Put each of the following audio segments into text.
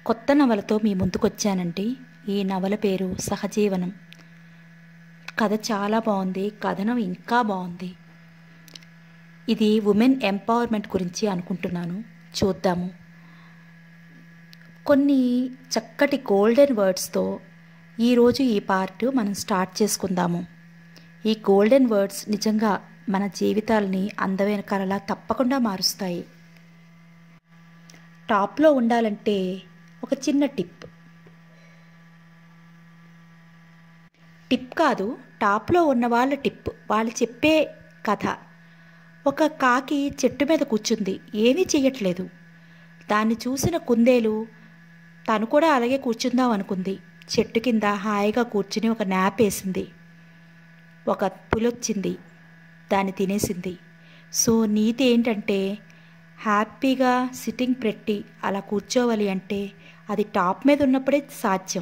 కొత్త నవలతో మీ ముందుకొచ్చానండి ఈ నవల పేరు సహజీవనం కథ చాలా బాగుంది కథనం ఇంకా బాగుంది ఇది ఉమెన్ ఎంపవర్మెంట్ గురించి అనుకుంటున్నాను చూద్దాము కొన్ని చక్కటి గోల్డెన్ వర్డ్స్తో ఈరోజు ఈ పార్ట్ మనం స్టార్ట్ చేసుకుందాము ఈ గోల్డెన్ వర్డ్స్ నిజంగా మన జీవితాలని అందమైన కళలా తప్పకుండా మారుస్తాయి టాప్లో ఉండాలంటే ఒక చిన్న టిప్ టిప్ కాదు టాప్లో ఉన్న వాళ్ళ టిప్ వాళ్ళు చెప్పే కథ ఒక కాకి చెట్టు మీద కూర్చుంది ఏమీ చెయ్యట్లేదు దాన్ని చూసిన కుందేలు తను కూడా అలాగే కూర్చుందాం అనుకుంది చెట్టు కింద హాయిగా కూర్చుని ఒక నాప్ వేసింది ఒక పులొచ్చింది దాన్ని తినేసింది సో నీతి ఏంటంటే హ్యాపీగా సిట్టింగ్ పెట్టి అలా కూర్చోవాలి అంటే అది టాప్ మీద ఉన్నప్పుడే సాధ్యం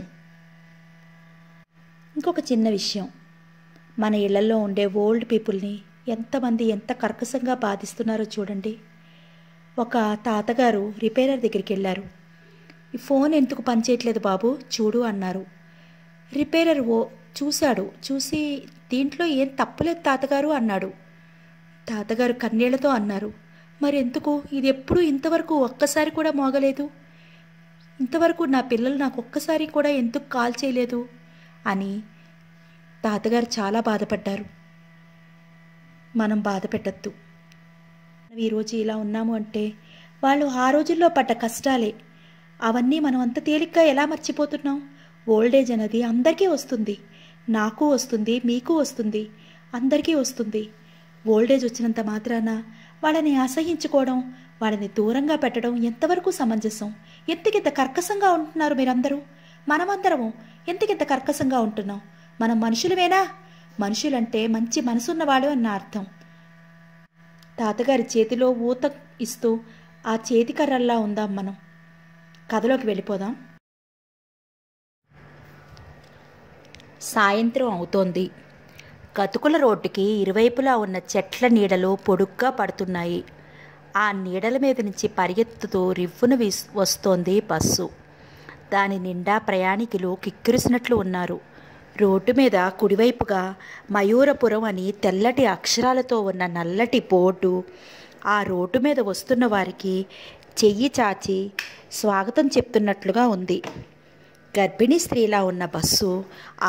ఇంకొక చిన్న విషయం మన ఇళ్లలో ఉండే ఓల్డ్ పీపుల్ని ఎంతమంది ఎంత కర్కశంగా బాధిస్తున్నారో చూడండి ఒక తాతగారు రిపేరర్ దగ్గరికి వెళ్ళారు ఈ ఫోన్ ఎందుకు పనిచేయట్లేదు బాబు చూడు అన్నారు రిపేరర్ ఓ చూశాడు చూసి దీంట్లో ఏం తప్పులేదు తాతగారు అన్నాడు తాతగారు కన్నీళ్లతో అన్నారు మరి ఎందుకు ఇది ఎప్పుడు ఇంతవరకు ఒక్కసారి కూడా మోగలేదు ఇంతవరకు నా పిల్లలు నాకు ఒక్కసారి కూడా ఎందుకు కాల్ చేయలేదు అని తాతగారు చాలా బాధపడ్డారు మనం బాధ పెట్టద్దు ఈరోజు ఇలా ఉన్నాము అంటే వాళ్ళు ఆ రోజుల్లో పడ్డ కష్టాలే అవన్నీ మనం అంత తేలిగ్గా ఎలా మర్చిపోతున్నాం ఓల్డేజ్ అనేది అందరికీ వస్తుంది నాకు వస్తుంది మీకు వస్తుంది అందరికీ వస్తుంది ఓల్డేజ్ వచ్చినంత మాత్రాన వాళ్ళని అసహించుకోవడం వాళ్ళని దూరంగా పెట్టడం ఎంతవరకు సమంజసం ఎంతకింత కర్కశంగా ఉంటున్నారు మీరందరూ మనమందరము ఎంతకింత కర్కశంగా ఉంటున్నాం మనం మనుషులమేనా మనుషులంటే మంచి మనసున్నవాడు అన్న అర్థం తాతగారి చేతిలో ఊత ఇస్తూ ఆ చేతికర్రల్లా ఉందాం మనం కథలోకి వెళ్ళిపోదాం సాయంత్రం అవుతోంది గతుకుల రోడ్డుకి ఇరువైపులా ఉన్న చెట్ల నీడలు పొడుగ్గా పడుతున్నాయి ఆ నీడల మీద నుంచి పరిగెత్తుతూ రివ్వున వీస్ వస్తోంది బస్సు దాని నిండా ప్రయాణికులు కిక్కిరిసినట్లు ఉన్నారు రోడ్డు మీద కుడివైపుగా మయూరపురం అని తెల్లటి అక్షరాలతో ఉన్న నల్లటి బోర్డు ఆ రోడ్డు మీద వస్తున్న వారికి చెయ్యి చాచి స్వాగతం చెప్తున్నట్లుగా ఉంది గర్భిణీ స్త్రీలా ఉన్న బస్సు ఆ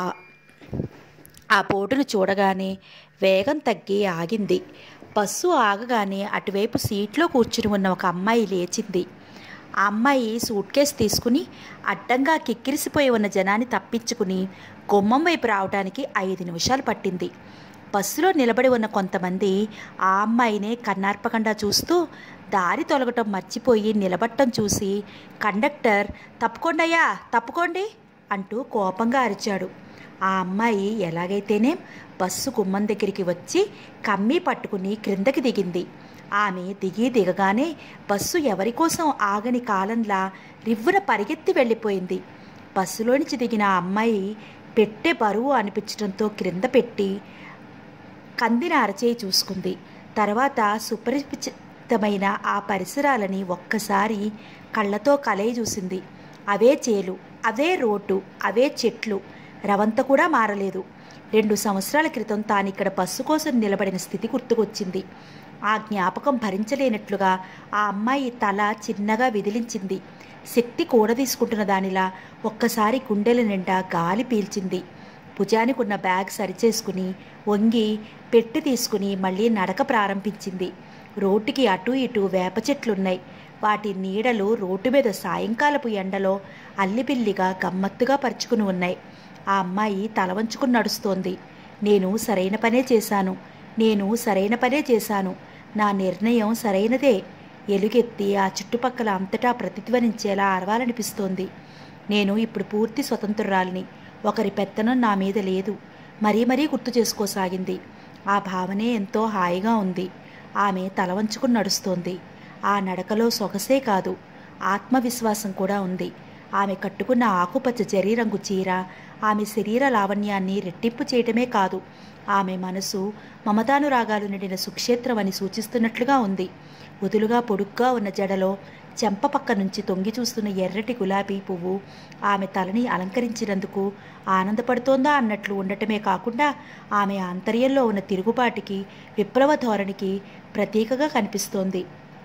ఆ బోర్డును చూడగానే వేగం తగ్గి ఆగింది బస్సు ఆగగానే అటువైపు సీట్లో కూర్చుని ఉన్న ఒక అమ్మాయి లేచింది ఆ అమ్మాయి సూట్ కేసు తీసుకుని అడ్డంగా కిక్కిరిసిపోయి ఉన్న జనాన్ని తప్పించుకుని గుమ్మం వైపు రావడానికి ఐదు నిమిషాలు పట్టింది బస్సులో నిలబడి ఉన్న కొంతమంది ఆ అమ్మాయినే కన్నార్పకుండా చూస్తూ దారి తొలగటం మర్చిపోయి నిలబట్టం చూసి కండక్టర్ తప్పుకోండయ్యా తప్పుకోండి అంటూ కోపంగా అరిచాడు ఆ అమ్మాయి ఎలాగైతేనే బస్సు గుమ్మం దగ్గరికి వచ్చి కమ్మీ పట్టుకుని క్రిందకి దిగింది ఆమె దిగి దిగగానే బస్సు ఎవరి కోసం ఆగని కాలంలా రివ్వున పరిగెత్తి వెళ్ళిపోయింది బస్సులోంచి దిగిన ఆ అమ్మాయి పెట్టే బరువు అనిపించడంతో క్రింద పెట్టి కందిన అరచేయి చూసుకుంది తర్వాత సుపరిచితమైన ఆ పరిసరాలని ఒక్కసారి కళ్ళతో కలయి చూసింది అవే చేలు అవే రోడ్డు అవే చెట్లు రవంత కూడా మారలేదు రెండు సంవత్సరాల క్రితం తానిక్కడ బస్సు కోసం నిలబడిన స్థితి గుర్తుకొచ్చింది ఆ జ్ఞాపకం భరించలేనట్లుగా ఆ అమ్మాయి తల చిన్నగా విదిలించింది శక్తి కూడదీసుకుంటున్న దానిలా ఒక్కసారి గుండెల నిండా గాలి పీల్చింది భుజానికున్న బ్యాగ్ సరిచేసుకుని వంగి పెట్టి తీసుకుని మళ్ళీ నడక ప్రారంభించింది రోడ్డుకి అటు ఇటు వేప చెట్లున్నాయి వాటి నీడలు రోడ్డు మీద సాయంకాలపు ఎండలో అల్లిపిల్లిగా గమ్మత్తుగా పరుచుకుని ఉన్నాయి ఆ అమ్మాయి తల వంచుకుని నడుస్తోంది నేను సరైన పనే చేశాను నేను సరైన పనే చేశాను నా నిర్ణయం సరైనదే ఎలుగెత్తి ఆ చుట్టుపక్కల అంతటా ప్రతిధ్వనించేలా అరవాలనిపిస్తోంది నేను ఇప్పుడు పూర్తి స్వతంత్రురాలిని ఒకరి పెత్తనం నా మీద లేదు మరీ మరీ గుర్తు చేసుకోసాగింది ఆ భావనే ఎంతో హాయిగా ఉంది ఆమె తల వంచుకుని నడుస్తోంది ఆ నడకలో సొగసే కాదు ఆత్మవిశ్వాసం కూడా ఉంది ఆమె కట్టుకున్న ఆకుపచ్చ జరీ రంగు చీర ఆమె శరీర లావణ్యాన్ని రెట్టింపు చేయటమే కాదు ఆమె మనసు మమతానురాగాలు నిండిన సుక్షేత్రం అని సూచిస్తున్నట్లుగా ఉంది వదులుగా పొడుగ్గా ఉన్న జడలో చెంప పక్క నుంచి తొంగి చూస్తున్న ఎర్రటి గులాబీ పువ్వు ఆమె తలని అలంకరించినందుకు ఆనందపడుతోందా అన్నట్లు ఉండటమే కాకుండా ఆమె ఆంతర్యంలో ఉన్న తిరుగుబాటుకి విప్లవ ధోరణికి ప్రతీకగా కనిపిస్తోంది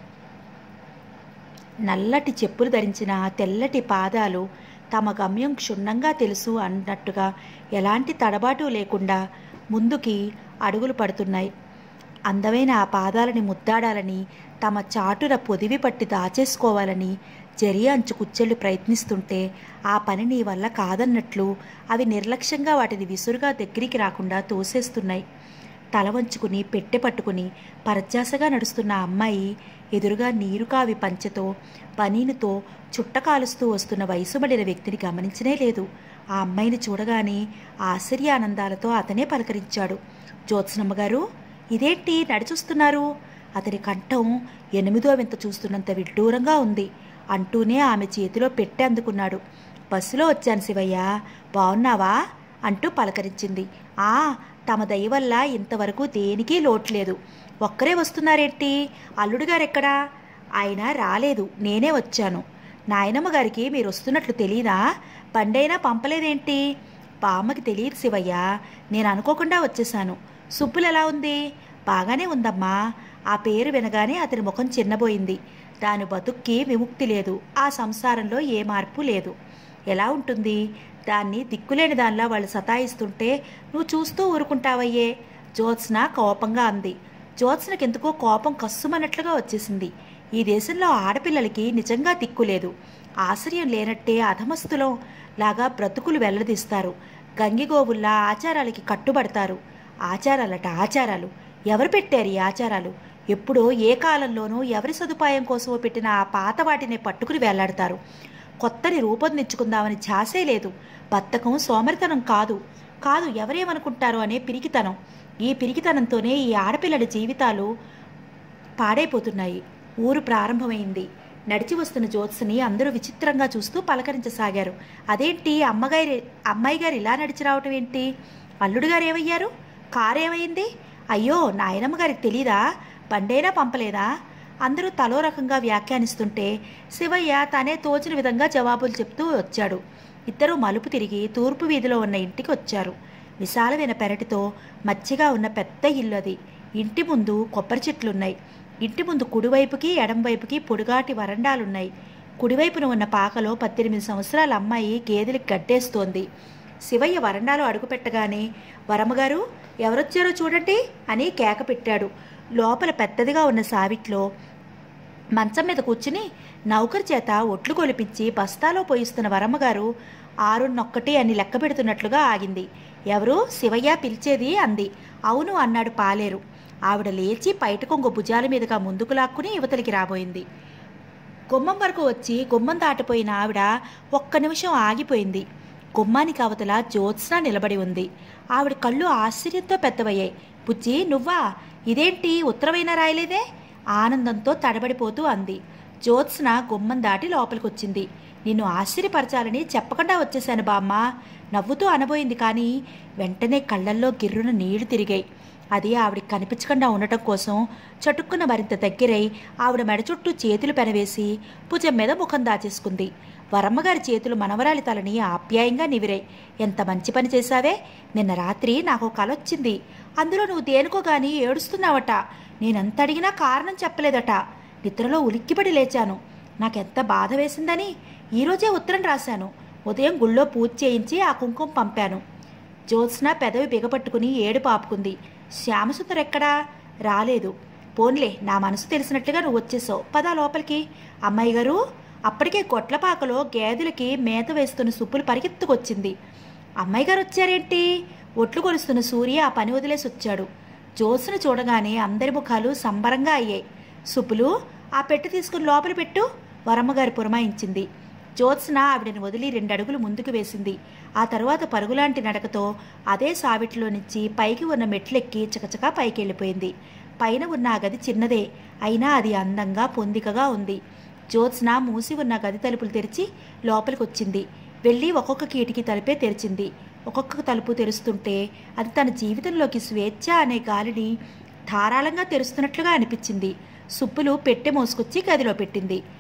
నల్లటి చెప్పులు ధరించిన ఆ తెల్లటి పాదాలు తమ గమ్యం క్షుణ్ణంగా తెలుసు అన్నట్టుగా ఎలాంటి తడబాటు లేకుండా ముందుకి అడుగులు పడుతున్నాయి అందమైన ఆ పాదాలని ముద్దాడాలని తమ చాటున పొదివి పట్టి దాచేసుకోవాలని జరి అంచు కుచ్చెళ్ళు ప్రయత్నిస్తుంటే ఆ పని నీ వల్ల కాదన్నట్లు అవి నిర్లక్ష్యంగా వాటిని విసురుగా దగ్గరికి రాకుండా తోసేస్తున్నాయి తల వంచుకుని పెట్టె పట్టుకుని పరధ్యాసగా నడుస్తున్న ఆ అమ్మాయి ఎదురుగా నీరు కావి పంచెతో పనీనుతో చుట్ట కాలుస్తూ వస్తున్న వయసు మడిన వ్యక్తిని గమనించనే లేదు ఆ అమ్మాయిని చూడగానే ఆశ్చర్యానందాలతో అతనే పలకరించాడు జ్యోత్స్నమ్మ గారు ఇదేంటి నడిచొస్తున్నారు అతని కంఠం ఎనిమిదో వింత చూస్తున్నంత విడ్డూరంగా ఉంది అంటూనే ఆమె చేతిలో పెట్టె అందుకున్నాడు బస్సులో వచ్చాను శివయ్య బాగున్నావా అంటూ పలకరించింది ఆ తమ దయ వల్ల ఇంతవరకు దేనికి లోట్లేదు ఒక్కరే వస్తున్నారేంటి అల్లుడు గారెక్కడా ఆయన రాలేదు నేనే వచ్చాను నాయనమ్మ గారికి మీరు వస్తున్నట్లు తెలీదా బండైనా పంపలేదేంటి బామ్మకి తెలియదు శివయ్య నేను అనుకోకుండా వచ్చేశాను సుబ్బులు ఎలా ఉంది బాగానే ఉందమ్మా ఆ పేరు వినగానే అతని ముఖం చిన్నబోయింది దాని బతుక్కి విముక్తి లేదు ఆ సంసారంలో ఏ మార్పు లేదు ఎలా ఉంటుంది దాన్ని దిక్కులేని దానిలా వాళ్ళు సతాయిస్తుంటే నువ్వు చూస్తూ ఊరుకుంటావయ్యే జ్యోత్స్న కోపంగా అంది జ్యోత్స్నకెందుకో కోపం కస్సుమన్నట్లుగా వచ్చేసింది ఈ దేశంలో ఆడపిల్లలకి నిజంగా దిక్కులేదు ఆశ్రయం లేనట్టే అధమస్తులం లాగా బ్రతుకులు వెల్లదీస్తారు గంగిగోవుల్లా ఆచారాలకి కట్టుబడతారు ఆచారాలట ఆచారాలు ఎవరు పెట్టారు ఈ ఆచారాలు ఎప్పుడో ఏ కాలంలోనూ ఎవరి సదుపాయం కోసమో పెట్టిన ఆ పాత వాటినే పట్టుకుని వేలాడతారు కొత్తని రూపొందించుకుందామని ఛాసే లేదు బద్ధకం సోమరితనం కాదు కాదు ఎవరేమనుకుంటారో అనే పిరికితనం ఈ పిరికితనంతోనే ఈ ఆడపిల్లల జీవితాలు పాడైపోతున్నాయి ఊరు ప్రారంభమైంది నడిచి వస్తున్న జ్యోత్స్ని అందరూ విచిత్రంగా చూస్తూ పలకరించసాగారు అదేంటి అమ్మగారి అమ్మాయి గారు ఇలా నడిచి రావటం ఏంటి అల్లుడు గారు ఏమయ్యారు కారు ఏమైంది అయ్యో నాయనమ్మ గారికి తెలీదా బండైనా పంపలేదా అందరూ తలో రకంగా వ్యాఖ్యానిస్తుంటే శివయ్య తనే తోచిన విధంగా జవాబులు చెప్తూ వచ్చాడు ఇద్దరూ మలుపు తిరిగి తూర్పు వీధిలో ఉన్న ఇంటికి వచ్చారు విశాలమైన పెరటితో మచ్చిగా ఉన్న పెద్ద ఇల్లు అది ఇంటి ముందు కొబ్బరి చెట్లున్నాయి ఇంటి ముందు కుడివైపుకి ఎడంవైపుకి పొడుగాటి వరండాలున్నాయి కుడివైపున ఉన్న పాకలో పద్దెనిమిది సంవత్సరాల అమ్మాయి గేదెలకు గడ్డేస్తోంది శివయ్య వరండాలో అడుగుపెట్టగానే వరమ్మగారు ఎవరొచ్చారో చూడండి అని కేక పెట్టాడు లోపల పెద్దదిగా ఉన్న సావిట్లో మంచం మీద కూర్చుని నౌకర్ చేత ఒట్లు కొలిపించి బస్తాలో పోయిస్తున్న వరమ్మగారు ఆరున్నొక్కటి అని లెక్క పెడుతున్నట్లుగా ఆగింది ఎవరు శివయ్య పిలిచేది అంది అవును అన్నాడు పాలేరు ఆవిడ లేచి పైట కొంగు భుజాల మీదుగా ముందుకు లాక్కుని యువతలికి రాబోయింది గుమ్మం వరకు వచ్చి గుమ్మం దాటిపోయిన ఆవిడ ఒక్క నిమిషం ఆగిపోయింది గుమ్మానికి అవతల జ్యోత్స్న నిలబడి ఉంది ఆవిడ కళ్ళు ఆశ్చర్యంతో పెద్దవయ్యాయి బుజ్జి నువ్వా ఇదేంటి ఉత్తరమైనా రాయలేదే ఆనందంతో తడబడిపోతూ అంది జ్యోత్స్న గుమ్మం దాటి లోపలికొచ్చింది నిన్ను ఆశ్చర్యపరచాలని చెప్పకుండా వచ్చేశాను బామ్మ నవ్వుతూ అనబోయింది కానీ వెంటనే కళ్ళల్లో గిర్రున నీళ్లు తిరిగాయి అది ఆవిడకి కనిపించకుండా ఉండటం కోసం చటుక్కున మరింత దగ్గరై ఆవిడ మెడ చుట్టూ చేతులు పెనవేసి భుజం మీద ముఖం దాచేసుకుంది వరమ్మగారి చేతులు మనవరాలి తలని ఆప్యాయంగా నివిరాయి ఎంత మంచి పని చేశావే నిన్న రాత్రి నాకు ఒక కల వచ్చింది అందులో నువ్వు దేనికో గాని ఏడుస్తున్నావట నేనెంత అడిగినా కారణం చెప్పలేదట నిద్రలో ఉలిక్కిపడి లేచాను నాకెంత బాధ వేసిందని ఈరోజే ఉత్తరం రాశాను ఉదయం గుళ్ళో పూజ చేయించి ఆ కుంకుమ పంపాను జ్యోత్స్న పెదవి బిగపట్టుకుని ఏడు పాపుకుంది శ్యామసుందర్ ఎక్కడా రాలేదు పోన్లే నా మనసు తెలిసినట్లుగా నువ్వు వచ్చేసావు పదా లోపలికి అమ్మాయి గారు అప్పటికే గొట్లపాకలో గేదెలకి మేత వేస్తున్న సుప్పులు పరిగెత్తుకొచ్చింది అమ్మాయి గారు వచ్చారేంటి ఒట్లు కొలుస్తున్న సూర్య ఆ పని వదిలేసి వచ్చాడు జ్యోత్స్న చూడగానే అందరి ముఖాలు సంబరంగా అయ్యాయి సుప్పులు ఆ పెట్టె తీసుకుని లోపల పెట్టు వరమ్మగారు పురమాయించింది జ్యోత్స్న ఆవిడని వదిలి రెండడుగులు ముందుకు వేసింది ఆ తరువాత పరుగులాంటి నడకతో అదే సావిట్లో నుంచి పైకి ఉన్న మెట్లెక్కి చకచకా పైకి వెళ్ళిపోయింది పైన ఉన్న ఆ గది చిన్నదే అయినా అది అందంగా పొందికగా ఉంది జ్యోత్స్న మూసి ఉన్న గది తలుపులు తెరిచి లోపలికి వచ్చింది వెళ్ళి ఒక్కొక్క కీటికి తలుపే తెరిచింది ఒక్కొక్క తలుపు తెరుస్తుంటే అది తన జీవితంలోకి స్వేచ్ఛ అనే గాలిని ధారాళంగా తెరుస్తున్నట్లుగా అనిపించింది సుప్పులు పెట్టె మోసుకొచ్చి గదిలో పెట్టింది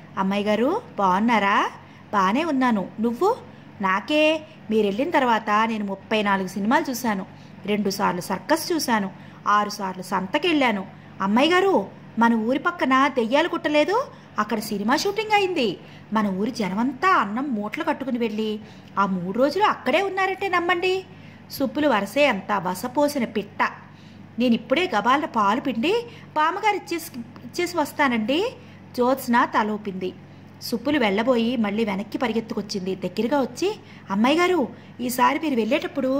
అమ్మాయి గారు బాగున్నారా బాగానే ఉన్నాను నువ్వు నాకే మీరు వెళ్ళిన తర్వాత నేను ముప్పై నాలుగు సినిమాలు చూశాను రెండు సార్లు సర్కస్ చూశాను ఆరు సార్లు సంతకెళ్ళాను అమ్మాయి గారు మన ఊరి పక్కన దెయ్యాలు కుట్టలేదు అక్కడ సినిమా షూటింగ్ అయింది మన ఊరి జనమంతా అన్నం మూటలు కట్టుకుని వెళ్ళి ఆ మూడు రోజులు అక్కడే ఉన్నారంటే నమ్మండి సుప్పులు వరసే అంతా వసపోసిన పిట్ట నేను ఇప్పుడే గబాల పాలు పిండి బామ్మగారు ఇచ్చేసి ఇచ్చేసి వస్తానండి జ్యోత్స్న తలూపింది సుప్పులు వెళ్ళబోయి మళ్ళీ వెనక్కి పరిగెత్తుకొచ్చింది దగ్గరగా వచ్చి అమ్మాయి గారు ఈసారి మీరు వెళ్ళేటప్పుడు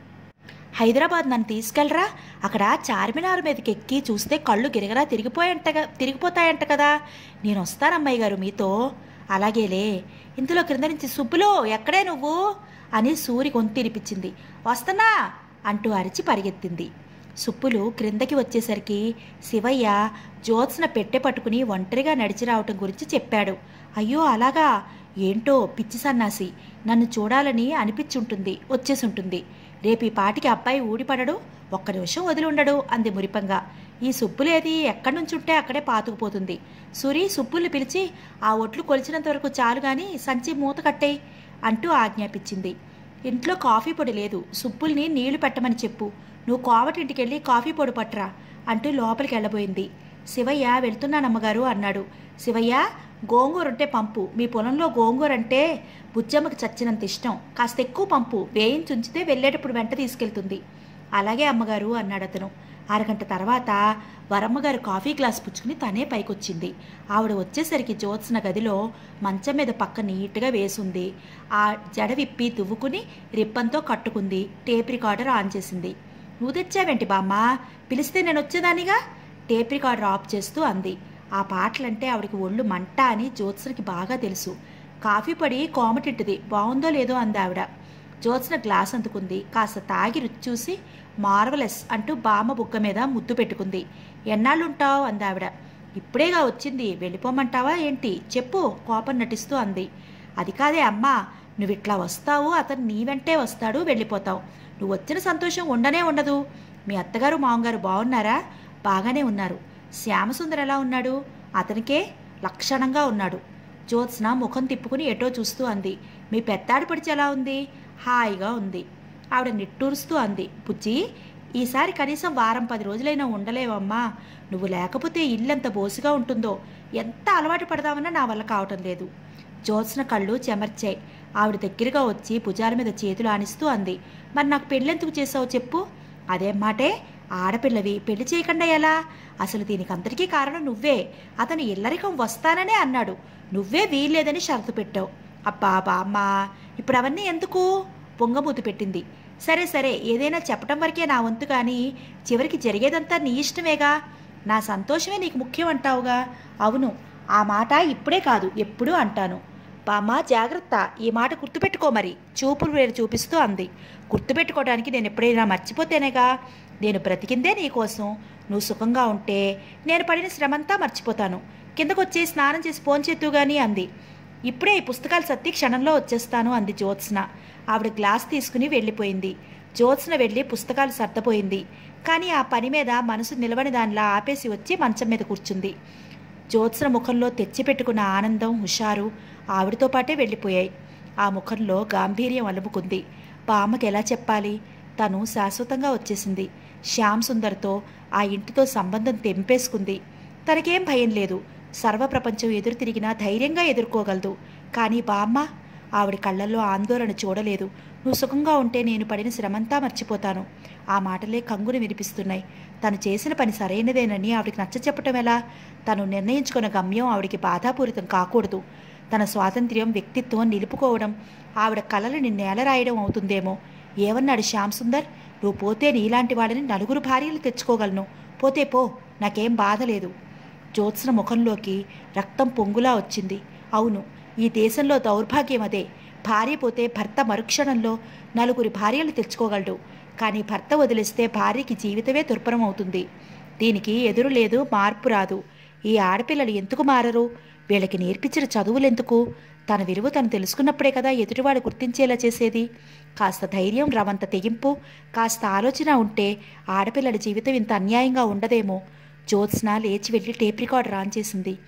హైదరాబాద్ నన్ను తీసుకెళ్ళరా అక్కడ చార్మినార్ మీదకి ఎక్కి చూస్తే కళ్ళు గిరగరా తిరిగిపోయంట తిరిగిపోతాయంట కదా నేను వస్తాను అమ్మాయి గారు మీతో అలాగేలే ఇంతలో క్రింద నుంచి సుబ్బులో ఎక్కడే నువ్వు అని సూరి గొంతినిపించింది వస్తున్నా అంటూ అరిచి పరిగెత్తింది సుప్పులు క్రిందకి వచ్చేసరికి శివయ్య జ్యోత్స్న పెట్టె పట్టుకుని ఒంటరిగా నడిచి రావటం గురించి చెప్పాడు అయ్యో అలాగా ఏంటో పిచ్చి సన్నాసి నన్ను చూడాలని అనిపించుంటుంది వచ్చేసుంటుంది రేపు ఈ పాటికి అబ్బాయి ఊడిపడడు ఒక్క నిమిషం వదిలి ఉండడు అంది మురిపంగా ఈ సుబ్బులేది ఎక్కడి నుంచి ఉంటే అక్కడే పాతుకుపోతుంది సూరి సుబ్బుల్ని పిలిచి ఆ ఒట్లు కొలిచినంత వరకు చాలు గాని సంచి మూత కట్టేయి అంటూ ఆజ్ఞాపించింది ఇంట్లో కాఫీ పొడి లేదు సుబ్బుల్ని నీళ్లు పెట్టమని చెప్పు నువ్వు కోవటింటికి వెళ్ళి కాఫీ పొడి పట్టురా అంటూ లోపలికి వెళ్ళబోయింది శివయ్య వెళ్తున్నానమ్మగారు అన్నాడు శివయ్య గోంగూర ఉంటే పంపు మీ పొలంలో గోంగూర అంటే బుజ్జమ్మకి చచ్చినంత ఇష్టం కాస్త ఎక్కువ పంపు వేయించి ఉంచితే వెళ్ళేటప్పుడు వెంట తీసుకెళ్తుంది అలాగే అమ్మగారు అన్నాడు అతను అరగంట తర్వాత వరమ్మగారు కాఫీ గ్లాస్ పుచ్చుకుని తనే పైకొచ్చింది ఆవిడ వచ్చేసరికి జ్యోత్స్న గదిలో మంచం మీద పక్క నీట్గా వేసుంది ఆ జడ విప్పి దువ్వుకుని రిప్పంతో కట్టుకుంది టేప్ రికార్డర్ ఆన్ చేసింది నువ్వు తెచ్చావేంటి బామ్మ పిలిస్తే నేను వచ్చేదానిగా టేప్ రికార్డర్ ఆఫ్ చేస్తూ అంది ఆ పాటలంటే ఆవిడకి ఒళ్ళు మంట అని జ్యోత్స్నకి బాగా తెలుసు కాఫీ పొడి కోమటింటిది బాగుందో లేదో అంది ఆవిడ జ్యోత్స్న గ్లాస్ అందుకుంది కాస్త తాగి రుచి చూసి మార్వలెస్ అంటూ బామ్మ బుగ్గ మీద ముద్దు పెట్టుకుంది ఎన్నాళ్ళుంటావు అంది ఆవిడ ఇప్పుడేగా వచ్చింది వెళ్ళిపోమంటావా ఏంటి చెప్పు కోపం నటిస్తూ అంది అది కాదే అమ్మా నువ్వు ఇట్లా వస్తావు అతను నీ వెంటే వస్తాడు వెళ్ళిపోతావు నువ్వు వచ్చిన సంతోషం ఉండనే ఉండదు మీ అత్తగారు మామగారు బాగున్నారా బాగానే ఉన్నారు శ్యామసుందర్ ఎలా ఉన్నాడు అతనికే లక్షణంగా ఉన్నాడు జ్యోత్స్న ముఖం తిప్పుకుని ఎటో చూస్తూ అంది మీ పెత్తాడి పడిచి ఎలా ఉంది హాయిగా ఉంది ఆవిడ నిట్టూరుస్తూ అంది బుజ్జి ఈసారి కనీసం వారం పది రోజులైనా ఉండలేవమ్మా నువ్వు లేకపోతే ఇల్లంత బోసిగా ఉంటుందో ఎంత అలవాటు పడదామన్నా నా వల్ల కావటం లేదు జ్యోత్స్న కళ్ళు చెమర్చాయి ఆవిడ దగ్గరగా వచ్చి భుజాల మీద చేతులు ఆనిస్తూ అంది మరి నాకు పెళ్ళెందుకు చేసావు చెప్పు అదేం మాటే ఆడపిల్లవి పెళ్లి చేయకుండా ఎలా అసలు దీనికి అంతటికీ కారణం నువ్వే అతను ఇల్లరికం వస్తాననే అన్నాడు నువ్వే వీల్లేదని షరతు పెట్టావు అబ్బా బామ్మా ఇప్పుడు అవన్నీ ఎందుకు పొంగమూతి పెట్టింది సరే సరే ఏదైనా చెప్పటం వరకే నా వంతు కానీ చివరికి జరిగేదంతా నీ ఇష్టమేగా నా సంతోషమే నీకు ముఖ్యం అంటావుగా అవును ఆ మాట ఇప్పుడే కాదు ఎప్పుడూ అంటాను బామ్మ జాగ్రత్త ఈ మాట గుర్తుపెట్టుకో మరి చూపులు వేరు చూపిస్తూ అంది గుర్తుపెట్టుకోవడానికి నేను ఎప్పుడైనా మర్చిపోతేనేగా నేను బ్రతికిందే నీకోసం నువ్వు సుఖంగా ఉంటే నేను పడిన శ్రమంతా మర్చిపోతాను కిందకొచ్చి స్నానం చేసి ఫోన్ చేద్దు గాని అంది ఇప్పుడే ఈ పుస్తకాలు సత్తి క్షణంలో వచ్చేస్తాను అంది జ్యోత్స్న ఆవిడ గ్లాస్ తీసుకుని వెళ్ళిపోయింది జ్యోత్స్న వెళ్ళి పుస్తకాలు సర్దపోయింది కానీ ఆ పని మీద మనసు నిలవని దానిలా ఆపేసి వచ్చి మంచం మీద కూర్చుంది జ్యోత్స్న ముఖంలో తెచ్చిపెట్టుకున్న ఆనందం హుషారు ఆవిడతో పాటే వెళ్ళిపోయాయి ఆ ముఖంలో గాంభీర్యం అలుముకుంది బామ్మకి ఎలా చెప్పాలి తను శాశ్వతంగా వచ్చేసింది శ్యామ్ సుందర్తో ఆ ఇంటితో సంబంధం తెంపేసుకుంది తనకేం భయం లేదు సర్వప్రపంచం ఎదురు తిరిగినా ధైర్యంగా ఎదుర్కోగలదు కానీ బామ్మ ఆవిడ కళ్ళల్లో ఆందోళన చూడలేదు నువ్వు సుఖంగా ఉంటే నేను పడిన శ్రమంతా మర్చిపోతాను ఆ మాటలే కంగుని వినిపిస్తున్నాయి తను చేసిన పని సరైనదేనని ఆవిడకి నచ్చ చెప్పటం ఎలా తను నిర్ణయించుకున్న గమ్యం ఆవిడికి బాధాపూరితం కాకూడదు తన స్వాతంత్ర్యం వ్యక్తిత్వం నిలుపుకోవడం ఆవిడ కలలని నేలరాయడం అవుతుందేమో ఏమన్నాడు శ్యామ్ సుందర్ నువ్వు పోతే నీలాంటి వాళ్ళని నలుగురు భార్యలు తెచ్చుకోగలను పోతే పో నాకేం బాధ లేదు జ్యోత్స్న ముఖంలోకి రక్తం పొంగులా వచ్చింది అవును ఈ దేశంలో దౌర్భాగ్యం అదే భార్య పోతే భర్త మరుక్షణంలో నలుగురి భార్యలు తెచ్చుకోగలడు కానీ భర్త వదిలేస్తే భార్యకి జీవితమే దుర్భరం అవుతుంది దీనికి ఎదురు లేదు మార్పు రాదు ఈ ఆడపిల్లలు ఎందుకు మారరు వీళ్ళకి నేర్పించిన చదువులెందుకు తన విలువ తను తెలుసుకున్నప్పుడే కదా ఎదుటివాడు గుర్తించేలా చేసేది కాస్త ధైర్యం రవంత తెగింపు కాస్త ఆలోచన ఉంటే ఆడపిల్లల జీవితం ఇంత అన్యాయంగా ఉండదేమో జ్యోత్స్న లేచి వెళ్ళి టేప్ రికార్డర్ ఆన్ చేసింది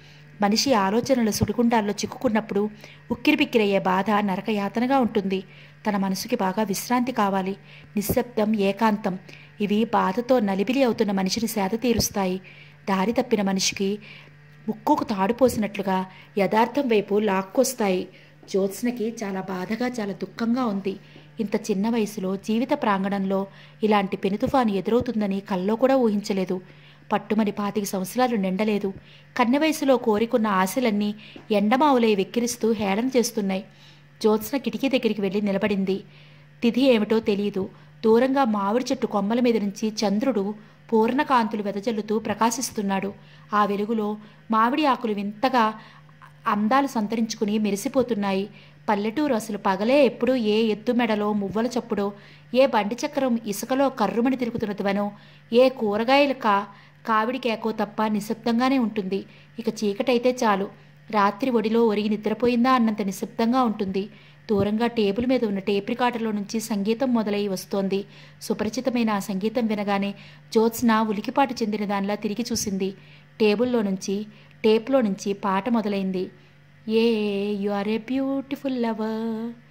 మనిషి ఆలోచనల సుడిగుండాల్లో చిక్కుకున్నప్పుడు ఉక్కిరిబిక్కిరయ్యే బాధ నరకయాతనగా ఉంటుంది తన మనసుకి బాగా విశ్రాంతి కావాలి నిశ్శబ్దం ఏకాంతం ఇవి బాధతో నలిబిలి అవుతున్న మనిషిని సేద తీరుస్తాయి దారి తప్పిన మనిషికి ముక్కుకు తాడుపోసినట్లుగా యథార్థం వైపు లాక్కొస్తాయి జ్యోత్స్నకి చాలా బాధగా చాలా దుఃఖంగా ఉంది ఇంత చిన్న వయసులో జీవిత ప్రాంగణంలో ఇలాంటి పెనుతుఫాను ఎదురవుతుందని కల్లో కూడా ఊహించలేదు పట్టుమని పాతిక సంవత్సరాలు నిండలేదు కన్నె వయసులో కోరికున్న ఆశలన్నీ ఎండమావులై వెక్కిరిస్తూ హేళన చేస్తున్నాయి జ్యోత్స్న కిటికీ దగ్గరికి వెళ్ళి నిలబడింది తిథి ఏమిటో తెలియదు దూరంగా మామిడి చెట్టు కొమ్మల మీద నుంచి చంద్రుడు పూర్ణకాంతులు వెదజల్లుతూ ప్రకాశిస్తున్నాడు ఆ వెలుగులో మామిడి ఆకులు వింతగా అందాలు సంతరించుకుని మెరిసిపోతున్నాయి పల్లెటూరు అసలు పగలే ఎప్పుడూ ఏ ఎత్తు మెడలో మువ్వల చప్పుడో ఏ బండి చక్రం ఇసుకలో కర్రుమని తిరుగుతున్నదివనో ఏ కూరగాయల కా కావిడి కేకో తప్ప నిశ్శబ్దంగానే ఉంటుంది ఇక చీకటైతే చాలు రాత్రి ఒడిలో ఒరిగి నిద్రపోయిందా అన్నంత నిశ్శబ్దంగా ఉంటుంది దూరంగా టేబుల్ మీద ఉన్న టేప్ రికార్డర్లో నుంచి సంగీతం మొదలై వస్తోంది సుపరిచితమైన ఆ సంగీతం వినగానే జ్యోత్స్న ఉలికిపాటు చెందిన దానిలా తిరిగి చూసింది టేబుల్లో నుంచి టేప్లో నుంచి పాట మొదలైంది a you are a beautiful lover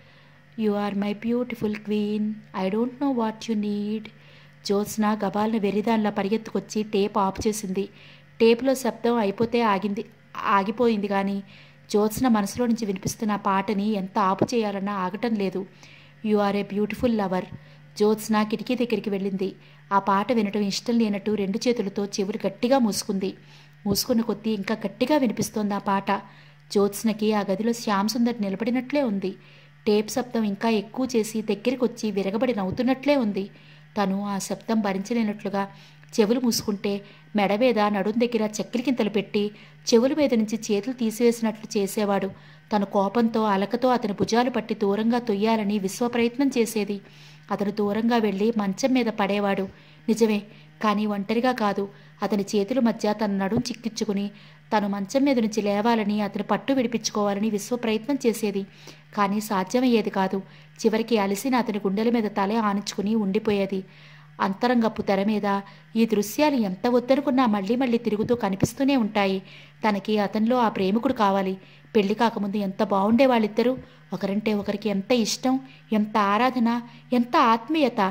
you are my beautiful queen I don't know what you need Jyotsna గబాల్న వెర్రిదానిలా పరిగెత్తుకొచ్చి టేప్ ఆఫ్ చేసింది టేప్లో శబ్దం అయిపోతే ఆగింది ఆగిపోయింది కానీ జ్యోత్స్న మనసులో నుంచి వినిపిస్తున్న ఆ పాటని ఎంత ఆపు చేయాలన్నా ఆగటం లేదు you are a beautiful lover Jyotsna కిటికీ దగ్గరికి వెళ్ళింది ఆ పాట వినటం ఇష్టం లేనట్టు రెండు చేతులతో చెవులు గట్టిగా మూసుకుంది మూసుకున్న కొద్దీ ఇంకా గట్టిగా వినిపిస్తోంది ఆ పాట జ్యోత్స్నకి ఆ గదిలో శ్యామ్ సుందర్ నిలబడినట్లే ఉంది టేప్ శబ్దం ఇంకా ఎక్కువ చేసి దగ్గరికి వచ్చి విరగబడి నవ్వుతున్నట్లే ఉంది తను ఆ శబ్దం భరించలేనట్లుగా చెవులు మూసుకుంటే మెడ మీద నడుం దగ్గర చక్కెలికింతలు పెట్టి చెవుల మీద నుంచి చేతులు తీసివేసినట్లు చేసేవాడు తన కోపంతో అలకతో అతని భుజాలు పట్టి దూరంగా తొయ్యాలని విశ్వ ప్రయత్నం చేసేది అతను దూరంగా వెళ్ళి మంచం మీద పడేవాడు నిజమే కానీ ఒంటరిగా కాదు అతని చేతుల మధ్య తన నడుం చిక్కించుకుని తను మంచం మీద నుంచి లేవాలని అతను పట్టు విడిపించుకోవాలని విశ్వ ప్రయత్నం చేసేది కానీ సాధ్యమయ్యేది కాదు చివరికి అలసిన అతని గుండెల మీద తల ఆనించుకుని ఉండిపోయేది అంతరంగపు తెర మీద ఈ దృశ్యాలు ఎంత వద్దనుకున్నా మళ్ళీ మళ్ళీ తిరుగుతూ కనిపిస్తూనే ఉంటాయి తనకి అతనిలో ఆ ప్రేమికుడు కావాలి పెళ్లి కాకముందు ఎంత బాగుండే వాళ్ళిద్దరూ ఒకరంటే ఒకరికి ఎంత ఇష్టం ఎంత ఆరాధన ఎంత ఆత్మీయత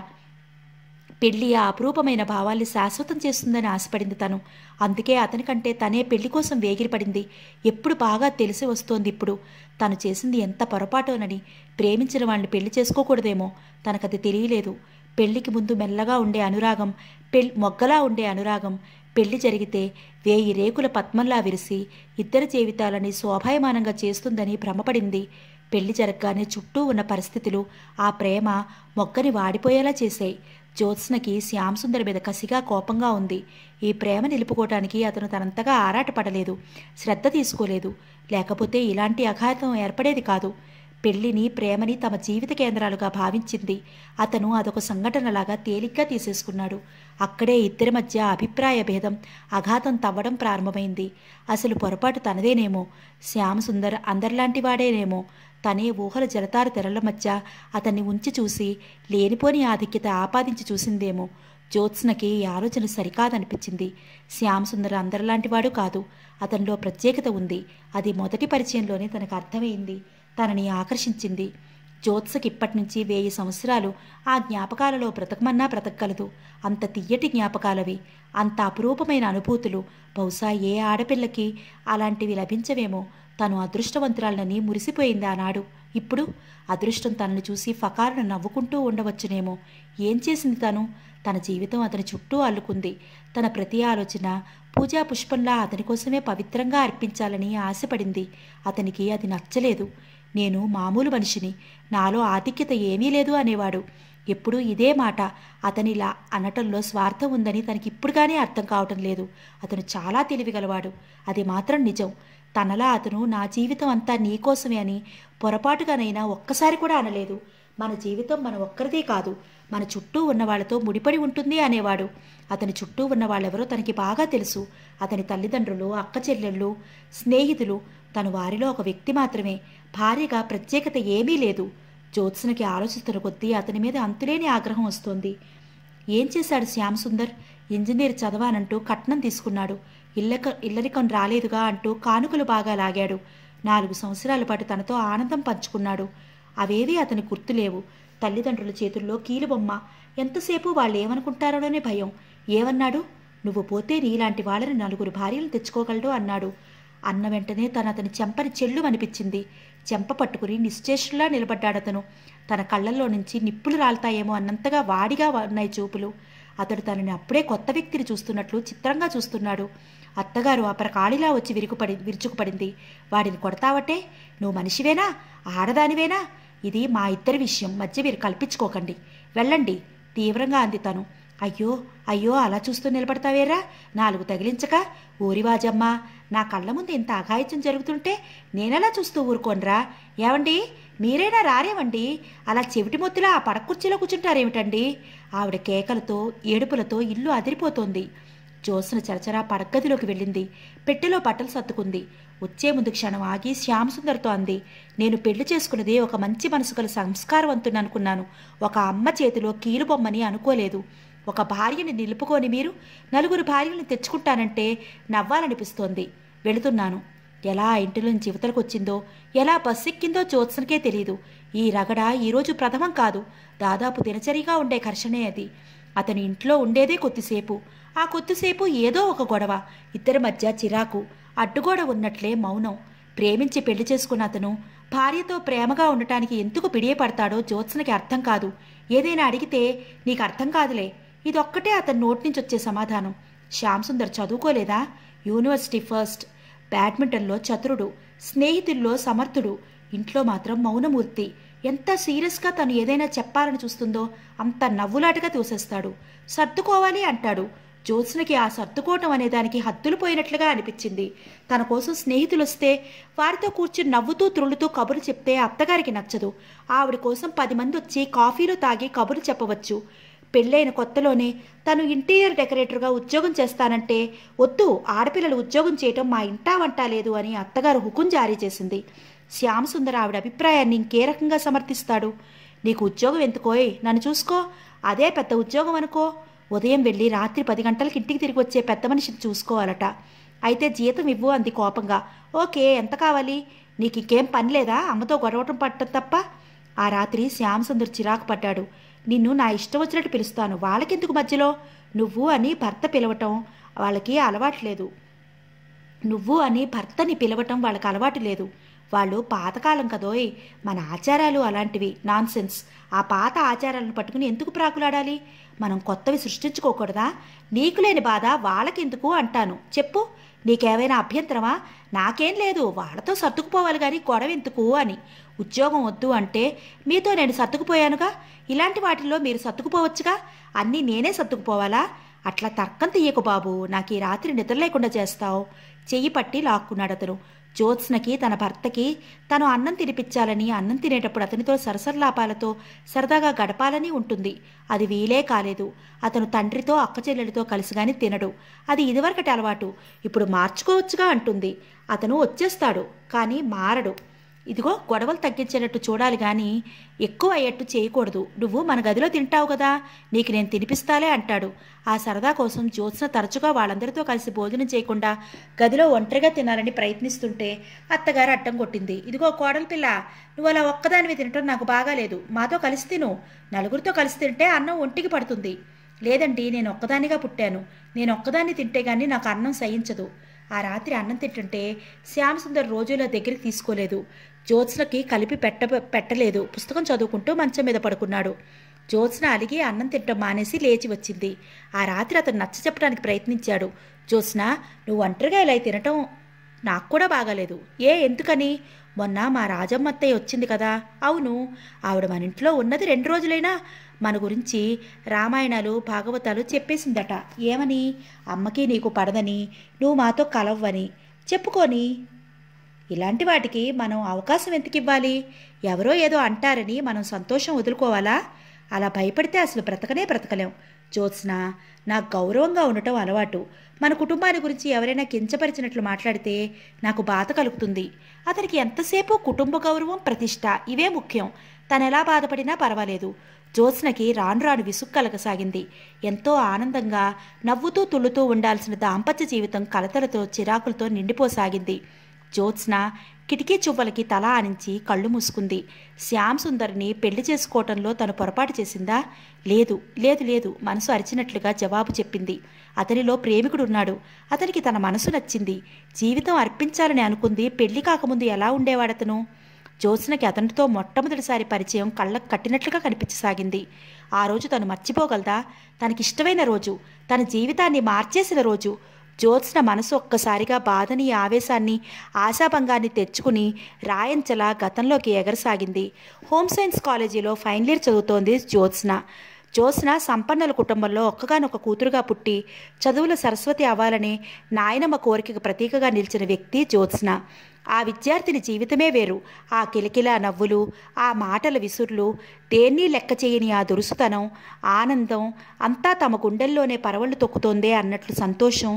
పెళ్లి ఆ అపురూపమైన భావాల్ని శాశ్వతం చేస్తుందని ఆశపడింది తను అందుకే అతనికంటే తనే పెళ్లి కోసం వేగిరపడింది ఎప్పుడు బాగా తెలిసి వస్తోంది ఇప్పుడు తను చేసింది ఎంత పొరపాటోనని ప్రేమించిన వాళ్ళని పెళ్లి చేసుకోకూడదేమో తనకది తెలియలేదు పెళ్లికి ముందు మెల్లగా ఉండే అనురాగం పెళ్ మొగ్గలా ఉండే అనురాగం పెళ్లి జరిగితే వేయి రేకుల పద్మంలా విరిసి ఇద్దరి జీవితాలని శోభాయమానంగా చేస్తుందని భ్రమపడింది పెళ్లి జరగగానే చుట్టూ ఉన్న పరిస్థితులు ఆ ప్రేమ మొగ్గని వాడిపోయేలా చేశాయి జ్యోత్స్నకి శ్యామ్ సుందర్ మీద కసిగా కోపంగా ఉంది ఈ ప్రేమ నిలుపుకోవటానికి అతను తనంతగా ఆరాటపడలేదు శ్రద్ధ తీసుకోలేదు లేకపోతే ఇలాంటి అఘాతం ఏర్పడేది కాదు పెళ్లిని ప్రేమని తమ జీవిత కేంద్రాలుగా భావించింది అతను అదొక సంఘటనలాగా తేలిగ్గా తీసేసుకున్నాడు అక్కడే ఇద్దరి మధ్య అభిప్రాయ భేదం అఘాతం తవ్వడం ప్రారంభమైంది అసలు పొరపాటు తనదేనేమో శ్యామసుందర్ అందరిలాంటి వాడేనేమో తనే ఊహల జలతారు తెరల మధ్య అతన్ని ఉంచి చూసి లేనిపోని ఆధిక్యత ఆపాదించి చూసిందేమో జ్యోత్స్నకి ఈ ఆలోచన సరికాదనిపించింది శ్యామ్ సుందర్ అందరిలాంటివాడు కాదు అతనిలో ప్రత్యేకత ఉంది అది మొదటి పరిచయంలోనే తనకు అర్థమైంది తనని ఆకర్షించింది జ్యోత్సకి ఇప్పటి నుంచి వేయి సంవత్సరాలు ఆ జ్ఞాపకాలలో బ్రతకమన్నా బ్రతకగలదు అంత తీయటి జ్ఞాపకాలవి అంత అపురూపమైన అనుభూతులు బహుశా ఏ ఆడపిల్లకి అలాంటివి లభించవేమో తను అదృష్టవంతురాలనని మురిసిపోయింది ఆనాడు ఇప్పుడు అదృష్టం తనను చూసి ఫకారును నవ్వుకుంటూ ఉండవచ్చునేమో ఏం చేసింది తను తన జీవితం అతని చుట్టూ అల్లుకుంది తన ప్రతి ఆలోచన పూజా పుష్పంలా అతని కోసమే పవిత్రంగా అర్పించాలని ఆశపడింది అతనికి అది నచ్చలేదు నేను మామూలు మనిషిని నాలో ఆధిక్యత ఏమీ లేదు అనేవాడు ఎప్పుడూ ఇదే మాట అతనిలా అనటంలో స్వార్థం ఉందని తనకి ఇప్పుడుగానే అర్థం కావటం లేదు అతను చాలా తెలివిగలవాడు అది మాత్రం నిజం తనలా అతను నా జీవితం అంతా నీకోసమే అని పొరపాటుగానైనా ఒక్కసారి కూడా అనలేదు మన జీవితం మన ఒక్కరిదే కాదు మన చుట్టూ ఉన్న వాళ్ళతో ముడిపడి ఉంటుంది అనేవాడు అతని చుట్టూ ఉన్న వాళ్ళెవరో తనకి బాగా తెలుసు అతని తల్లిదండ్రులు అక్క చెల్లెళ్ళు స్నేహితులు తను వారిలో ఒక వ్యక్తి మాత్రమే భార్యగా ప్రత్యేకత ఏమీ లేదు జ్యోత్స్నకి ఆలోచిస్తున్న కొద్దీ అతని మీద అంతులేని ఆగ్రహం వస్తోంది ఏం చేశాడు శ్యామ్ సుందర్ ఇంజనీర్ చదవానంటూ కట్నం తీసుకున్నాడు ఇళ్ళక ఇల్లరికం రాలేదుగా అంటూ కానుకలు బాగా లాగాడు నాలుగు సంవత్సరాల పాటు తనతో ఆనందం పంచుకున్నాడు అవేవీ అతని గుర్తులేవు తల్లిదండ్రుల చేతుల్లో కీలుబొమ్మ ఎంతసేపు వాళ్ళు ఏమనుకుంటారోనే భయం ఏమన్నాడు నువ్వు పోతే నీలాంటి వాళ్ళని నలుగురు భార్యలు తెచ్చుకోగలడు అన్నాడు అన్న వెంటనే తన అతని చెంపని చెల్లు అనిపించింది చెంప పట్టుకుని నిశ్చేష్లా నిలబడ్డాడతను తన కళ్ళల్లో నుంచి నిప్పులు రాలుతాయేమో అన్నంతగా వాడిగా ఉన్నాయి చూపులు అతడు తనని అప్పుడే కొత్త వ్యక్తిని చూస్తున్నట్లు చిత్రంగా చూస్తున్నాడు అత్తగారు అపరకాళిలా వచ్చి విరుకుపడి విరుచుకుపడింది వాడిని కొడతావటే నువ్వు మనిషివేనా ఆడదానివేనా ఇది మా ఇద్దరి విషయం మధ్య మీరు కల్పించుకోకండి వెళ్ళండి తీవ్రంగా అంది తను అయ్యో అయ్యో అలా చూస్తూ నిలబడతావేరా నాలుగు తగిలించక ఊరివాజమ్మ నా కళ్ళ ముందు ఇంత అఘాయిత్యం జరుగుతుంటే నేనెలా చూస్తూ ఊరుకోనరా ఏవండి మీరైనా రారేవండి అలా చెవిటి మొత్తులా ఆ పడకుర్చీలో కూర్చుంటారేమిటండి ఆవిడ కేకలతో ఏడుపులతో ఇల్లు అదిరిపోతోంది జోస్న చరచరా పడగదిలోకి వెళ్ళింది పెట్టెలో బట్టలు సర్దుకుంది వచ్చే ముందు క్షణం ఆగి శ్యామ్ సుందర్తో అంది నేను పెళ్లి చేసుకున్నది ఒక మంచి మనసు గల సంస్కారవంతుని అనుకున్నాను ఒక అమ్మ చేతిలో కీలుబొమ్మని అనుకోలేదు ఒక భార్యని నిలుపుకొని మీరు నలుగురు భార్యలను తెచ్చుకుంటానంటే నవ్వాలనిపిస్తోంది వెళుతున్నాను ఎలా ఆ ఇంటి నుంచి యువతలకు వచ్చిందో ఎలా బస్సు ఎక్కిందో జ్యోత్సనకే తెలియదు ఈ రగడ ఈరోజు ప్రథమం కాదు దాదాపు దినచరిగా ఉండే ఘర్షణే అది అతని ఇంట్లో ఉండేదే కొద్దిసేపు ఆ కొద్దిసేపు ఏదో ఒక గొడవ ఇద్దరి మధ్య చిరాకు అడ్డుగోడ ఉన్నట్లే మౌనం ప్రేమించి పెళ్లి చేసుకున్న అతను భార్యతో ప్రేమగా ఉండటానికి ఎందుకు పిడియపడతాడో జ్యోత్సనకి అర్థం కాదు ఏదైనా అడిగితే నీకు అర్థం కాదులే ఇదొక్కటే అతని నోటి నుంచి వచ్చే సమాధానం శ్యామ్ సుందర్ చదువుకోలేదా యూనివర్సిటీ ఫస్ట్ బ్యాడ్మింటన్లో చతురుడు స్నేహితుల్లో సమర్థుడు ఇంట్లో మాత్రం మౌనమూర్తి ఎంత సీరియస్గా తను ఏదైనా చెప్పాలని చూస్తుందో అంత నవ్వులాటగా తోసేస్తాడు సర్దుకోవాలి అంటాడు జ్యోత్స్నకి ఆ సర్దుకోవటం అనే దానికి హద్దులు పోయినట్లుగా అనిపించింది తన కోసం స్నేహితులు వస్తే వారితో కూర్చుని నవ్వుతూ త్రుళ్ళుతూ కబురు చెప్తే అత్తగారికి నచ్చదు ఆవిడ కోసం పది మంది వచ్చి కాఫీలు తాగి కబురు చెప్పవచ్చు పెళ్ళైన కొత్తలోనే తను ఇంటీరియర్ డెకరేటర్గా ఉద్యోగం చేస్తానంటే వద్దు ఆడపిల్లలు ఉద్యోగం చేయటం మా ఇంటా వంట లేదు అని అత్తగారు హుకుం జారీ చేసింది శ్యామసుందర ఆవిడ అభిప్రాయాన్ని ఇంకే రకంగా సమర్థిస్తాడు నీకు ఉద్యోగం ఎందుకోయ్ నన్ను చూసుకో అదే పెద్ద ఉద్యోగం అనుకో ఉదయం వెళ్ళి రాత్రి పది గంటలకి ఇంటికి తిరిగి వచ్చే పెద్ద మనిషిని చూసుకోవాలట అయితే జీతం ఇవ్వు అంది కోపంగా ఓకే ఎంత కావాలి నీకు ఇంకేం పని లేదా అమ్మతో గొడవటం పట్టడం తప్ప ఆ రాత్రి శ్యామసుందర్ చిరాకు పడ్డాడు నిన్ను నా ఇష్టం వచ్చినట్టు పిలుస్తాను వాళ్ళకెందుకు మధ్యలో నువ్వు అని భర్త పిలవటం వాళ్ళకి అలవాట్లేదు నువ్వు అని భర్తని పిలవటం వాళ్ళకి అలవాటు లేదు వాళ్ళు పాతకాలం కదోయ్ మన ఆచారాలు అలాంటివి నాన్సెన్స్ ఆ పాత ఆచారాలను పట్టుకుని ఎందుకు ప్రాకులాడాలి మనం కొత్తవి సృష్టించుకోకూడదా నీకు లేని బాధ వాళ్ళకెందుకు అంటాను చెప్పు నీకేమైనా అభ్యంతరమా నాకేం లేదు వాళ్ళతో సర్దుకుపోవాలి కానీ గొడవ ఎందుకు అని ఉద్యోగం వద్దు అంటే మీతో నేను సర్దుకుపోయానుగా ఇలాంటి వాటిల్లో మీరు సర్దుకుపోవచ్చుగా అన్నీ నేనే సర్దుకుపోవాలా అట్లా తర్కం తీయకు బాబు నాకు ఈ రాత్రి నిద్ర లేకుండా చేస్తావు చెయ్యి పట్టి లాక్కున్నాడు అతను జ్యోత్స్నకి తన భర్తకి తను అన్నం తినిపించాలని అన్నం తినేటప్పుడు అతనితో సరసరలాపాలతో సరదాగా గడపాలని ఉంటుంది అది వీలే కాలేదు అతను తండ్రితో అక్క చెల్లెలతో కలిసి గాని తినడు అది ఇదివరకటి అలవాటు ఇప్పుడు మార్చుకోవచ్చుగా అంటుంది అతను వచ్చేస్తాడు కానీ మారడు ఇదిగో గొడవలు తగ్గించేటట్టు చూడాలి కానీ ఎక్కువ అయ్యేట్టు చేయకూడదు నువ్వు మన గదిలో తింటావు కదా నీకు నేను తినిపిస్తాలే అంటాడు ఆ సరదా కోసం జ్యోత్స్న తరచుగా వాళ్ళందరితో కలిసి భోజనం చేయకుండా గదిలో ఒంటరిగా తినాలని ప్రయత్నిస్తుంటే అత్తగారు అడ్డం కొట్టింది ఇదిగో కోడలి పిల్ల నువ్వు అలా ఒక్కదానివి తినటం నాకు బాగాలేదు మాతో కలిసి తిను నలుగురితో కలిసి తింటే అన్నం ఒంటికి పడుతుంది లేదండి నేను ఒక్కదానిగా పుట్టాను నేను ఒక్కదాన్ని తింటే గానీ నాకు అన్నం సహించదు ఆ రాత్రి అన్నం తింటుంటే శ్యామసుందర్ రోజుల దగ్గరికి తీసుకోలేదు జ్యోత్స్నకి కలిపి పెట్ట పెట్టలేదు పుస్తకం చదువుకుంటూ మంచం మీద పడుకున్నాడు జ్యోత్స్న అలిగి అన్నం తినటం మానేసి లేచి వచ్చింది ఆ రాత్రి అతను నచ్చ చెప్పడానికి ప్రయత్నించాడు జ్యోత్స్న నువ్వు ఒంటరిగా ఇలా తినటం నాకు కూడా బాగాలేదు ఏ ఎందుకని మొన్న మా రాజమ్మత్తయ్య వచ్చింది కదా అవును ఆవిడ మన ఇంట్లో ఉన్నది రెండు రోజులైనా మన గురించి రామాయణాలు భాగవతాలు చెప్పేసిందట ఏమని అమ్మకి నీకు పడదని నువ్వు మాతో కలవ్వని చెప్పుకొని ఇలాంటి వాటికి మనం అవకాశం ఎందుకు ఇవ్వాలి ఎవరో ఏదో అంటారని మనం సంతోషం వదులుకోవాలా అలా భయపడితే అసలు బ్రతకనే బ్రతకలేం జ్యోత్స్న నాకు గౌరవంగా ఉండటం అలవాటు మన కుటుంబాన్ని గురించి ఎవరైనా కించపరిచినట్లు మాట్లాడితే నాకు బాధ కలుగుతుంది అతనికి ఎంతసేపు కుటుంబ గౌరవం ప్రతిష్ట ఇవే ముఖ్యం తనెలా బాధపడినా పర్వాలేదు జ్యోత్స్నకి రాను రాను విసుగు కలగసాగింది ఎంతో ఆనందంగా నవ్వుతూ తుళ్ళుతూ ఉండాల్సిన దాంపత్య జీవితం కలతలతో చిరాకులతో నిండిపోసాగింది జ్యోత్స్న కిటికీ చువ్వలకి తల ఆనించి కళ్ళు మూసుకుంది శ్యామ్ సుందర్ని పెళ్లి చేసుకోవటంలో తను పొరపాటు చేసిందా లేదు లేదు లేదు మనసు అరిచినట్లుగా జవాబు చెప్పింది అతనిలో ప్రేమికుడున్నాడు అతనికి తన మనసు నచ్చింది జీవితం అర్పించాలని అనుకుంది పెళ్లి కాకముందు ఎలా ఉండేవాడతను జ్యోత్స్నకి అతనితో మొట్టమొదటిసారి పరిచయం కళ్ళకు కట్టినట్లుగా కనిపించసాగింది ఆ రోజు తను మర్చిపోగలదా తనకిష్టమైన రోజు తన జీవితాన్ని మార్చేసిన రోజు జ్యోత్స్న మనసు ఒక్కసారిగా బాధని ఆవేశాన్ని ఆశాభంగాన్ని తెచ్చుకుని రాయంచలా గతంలోకి ఎగరసాగింది హోమ్ సైన్స్ కాలేజీలో ఫైనల్ ఇయర్ చదువుతోంది జ్యోత్స్న జ్యోత్స్న సంపన్నుల కుటుంబంలో ఒక్కగానొక కూతురుగా పుట్టి చదువుల సరస్వతి అవ్వాలనే నాయనమ్మ కోరికకు ప్రతీకగా నిలిచిన వ్యక్తి జ్యోత్స్న ఆ విద్యార్థిని జీవితమే వేరు ఆ కిలకిల నవ్వులు ఆ మాటల విసుర్లు దేన్ని లెక్క చేయని ఆ దురుసుతనం ఆనందం అంతా తమ గుండెల్లోనే పరవళ్ళు తొక్కుతోందే అన్నట్లు సంతోషం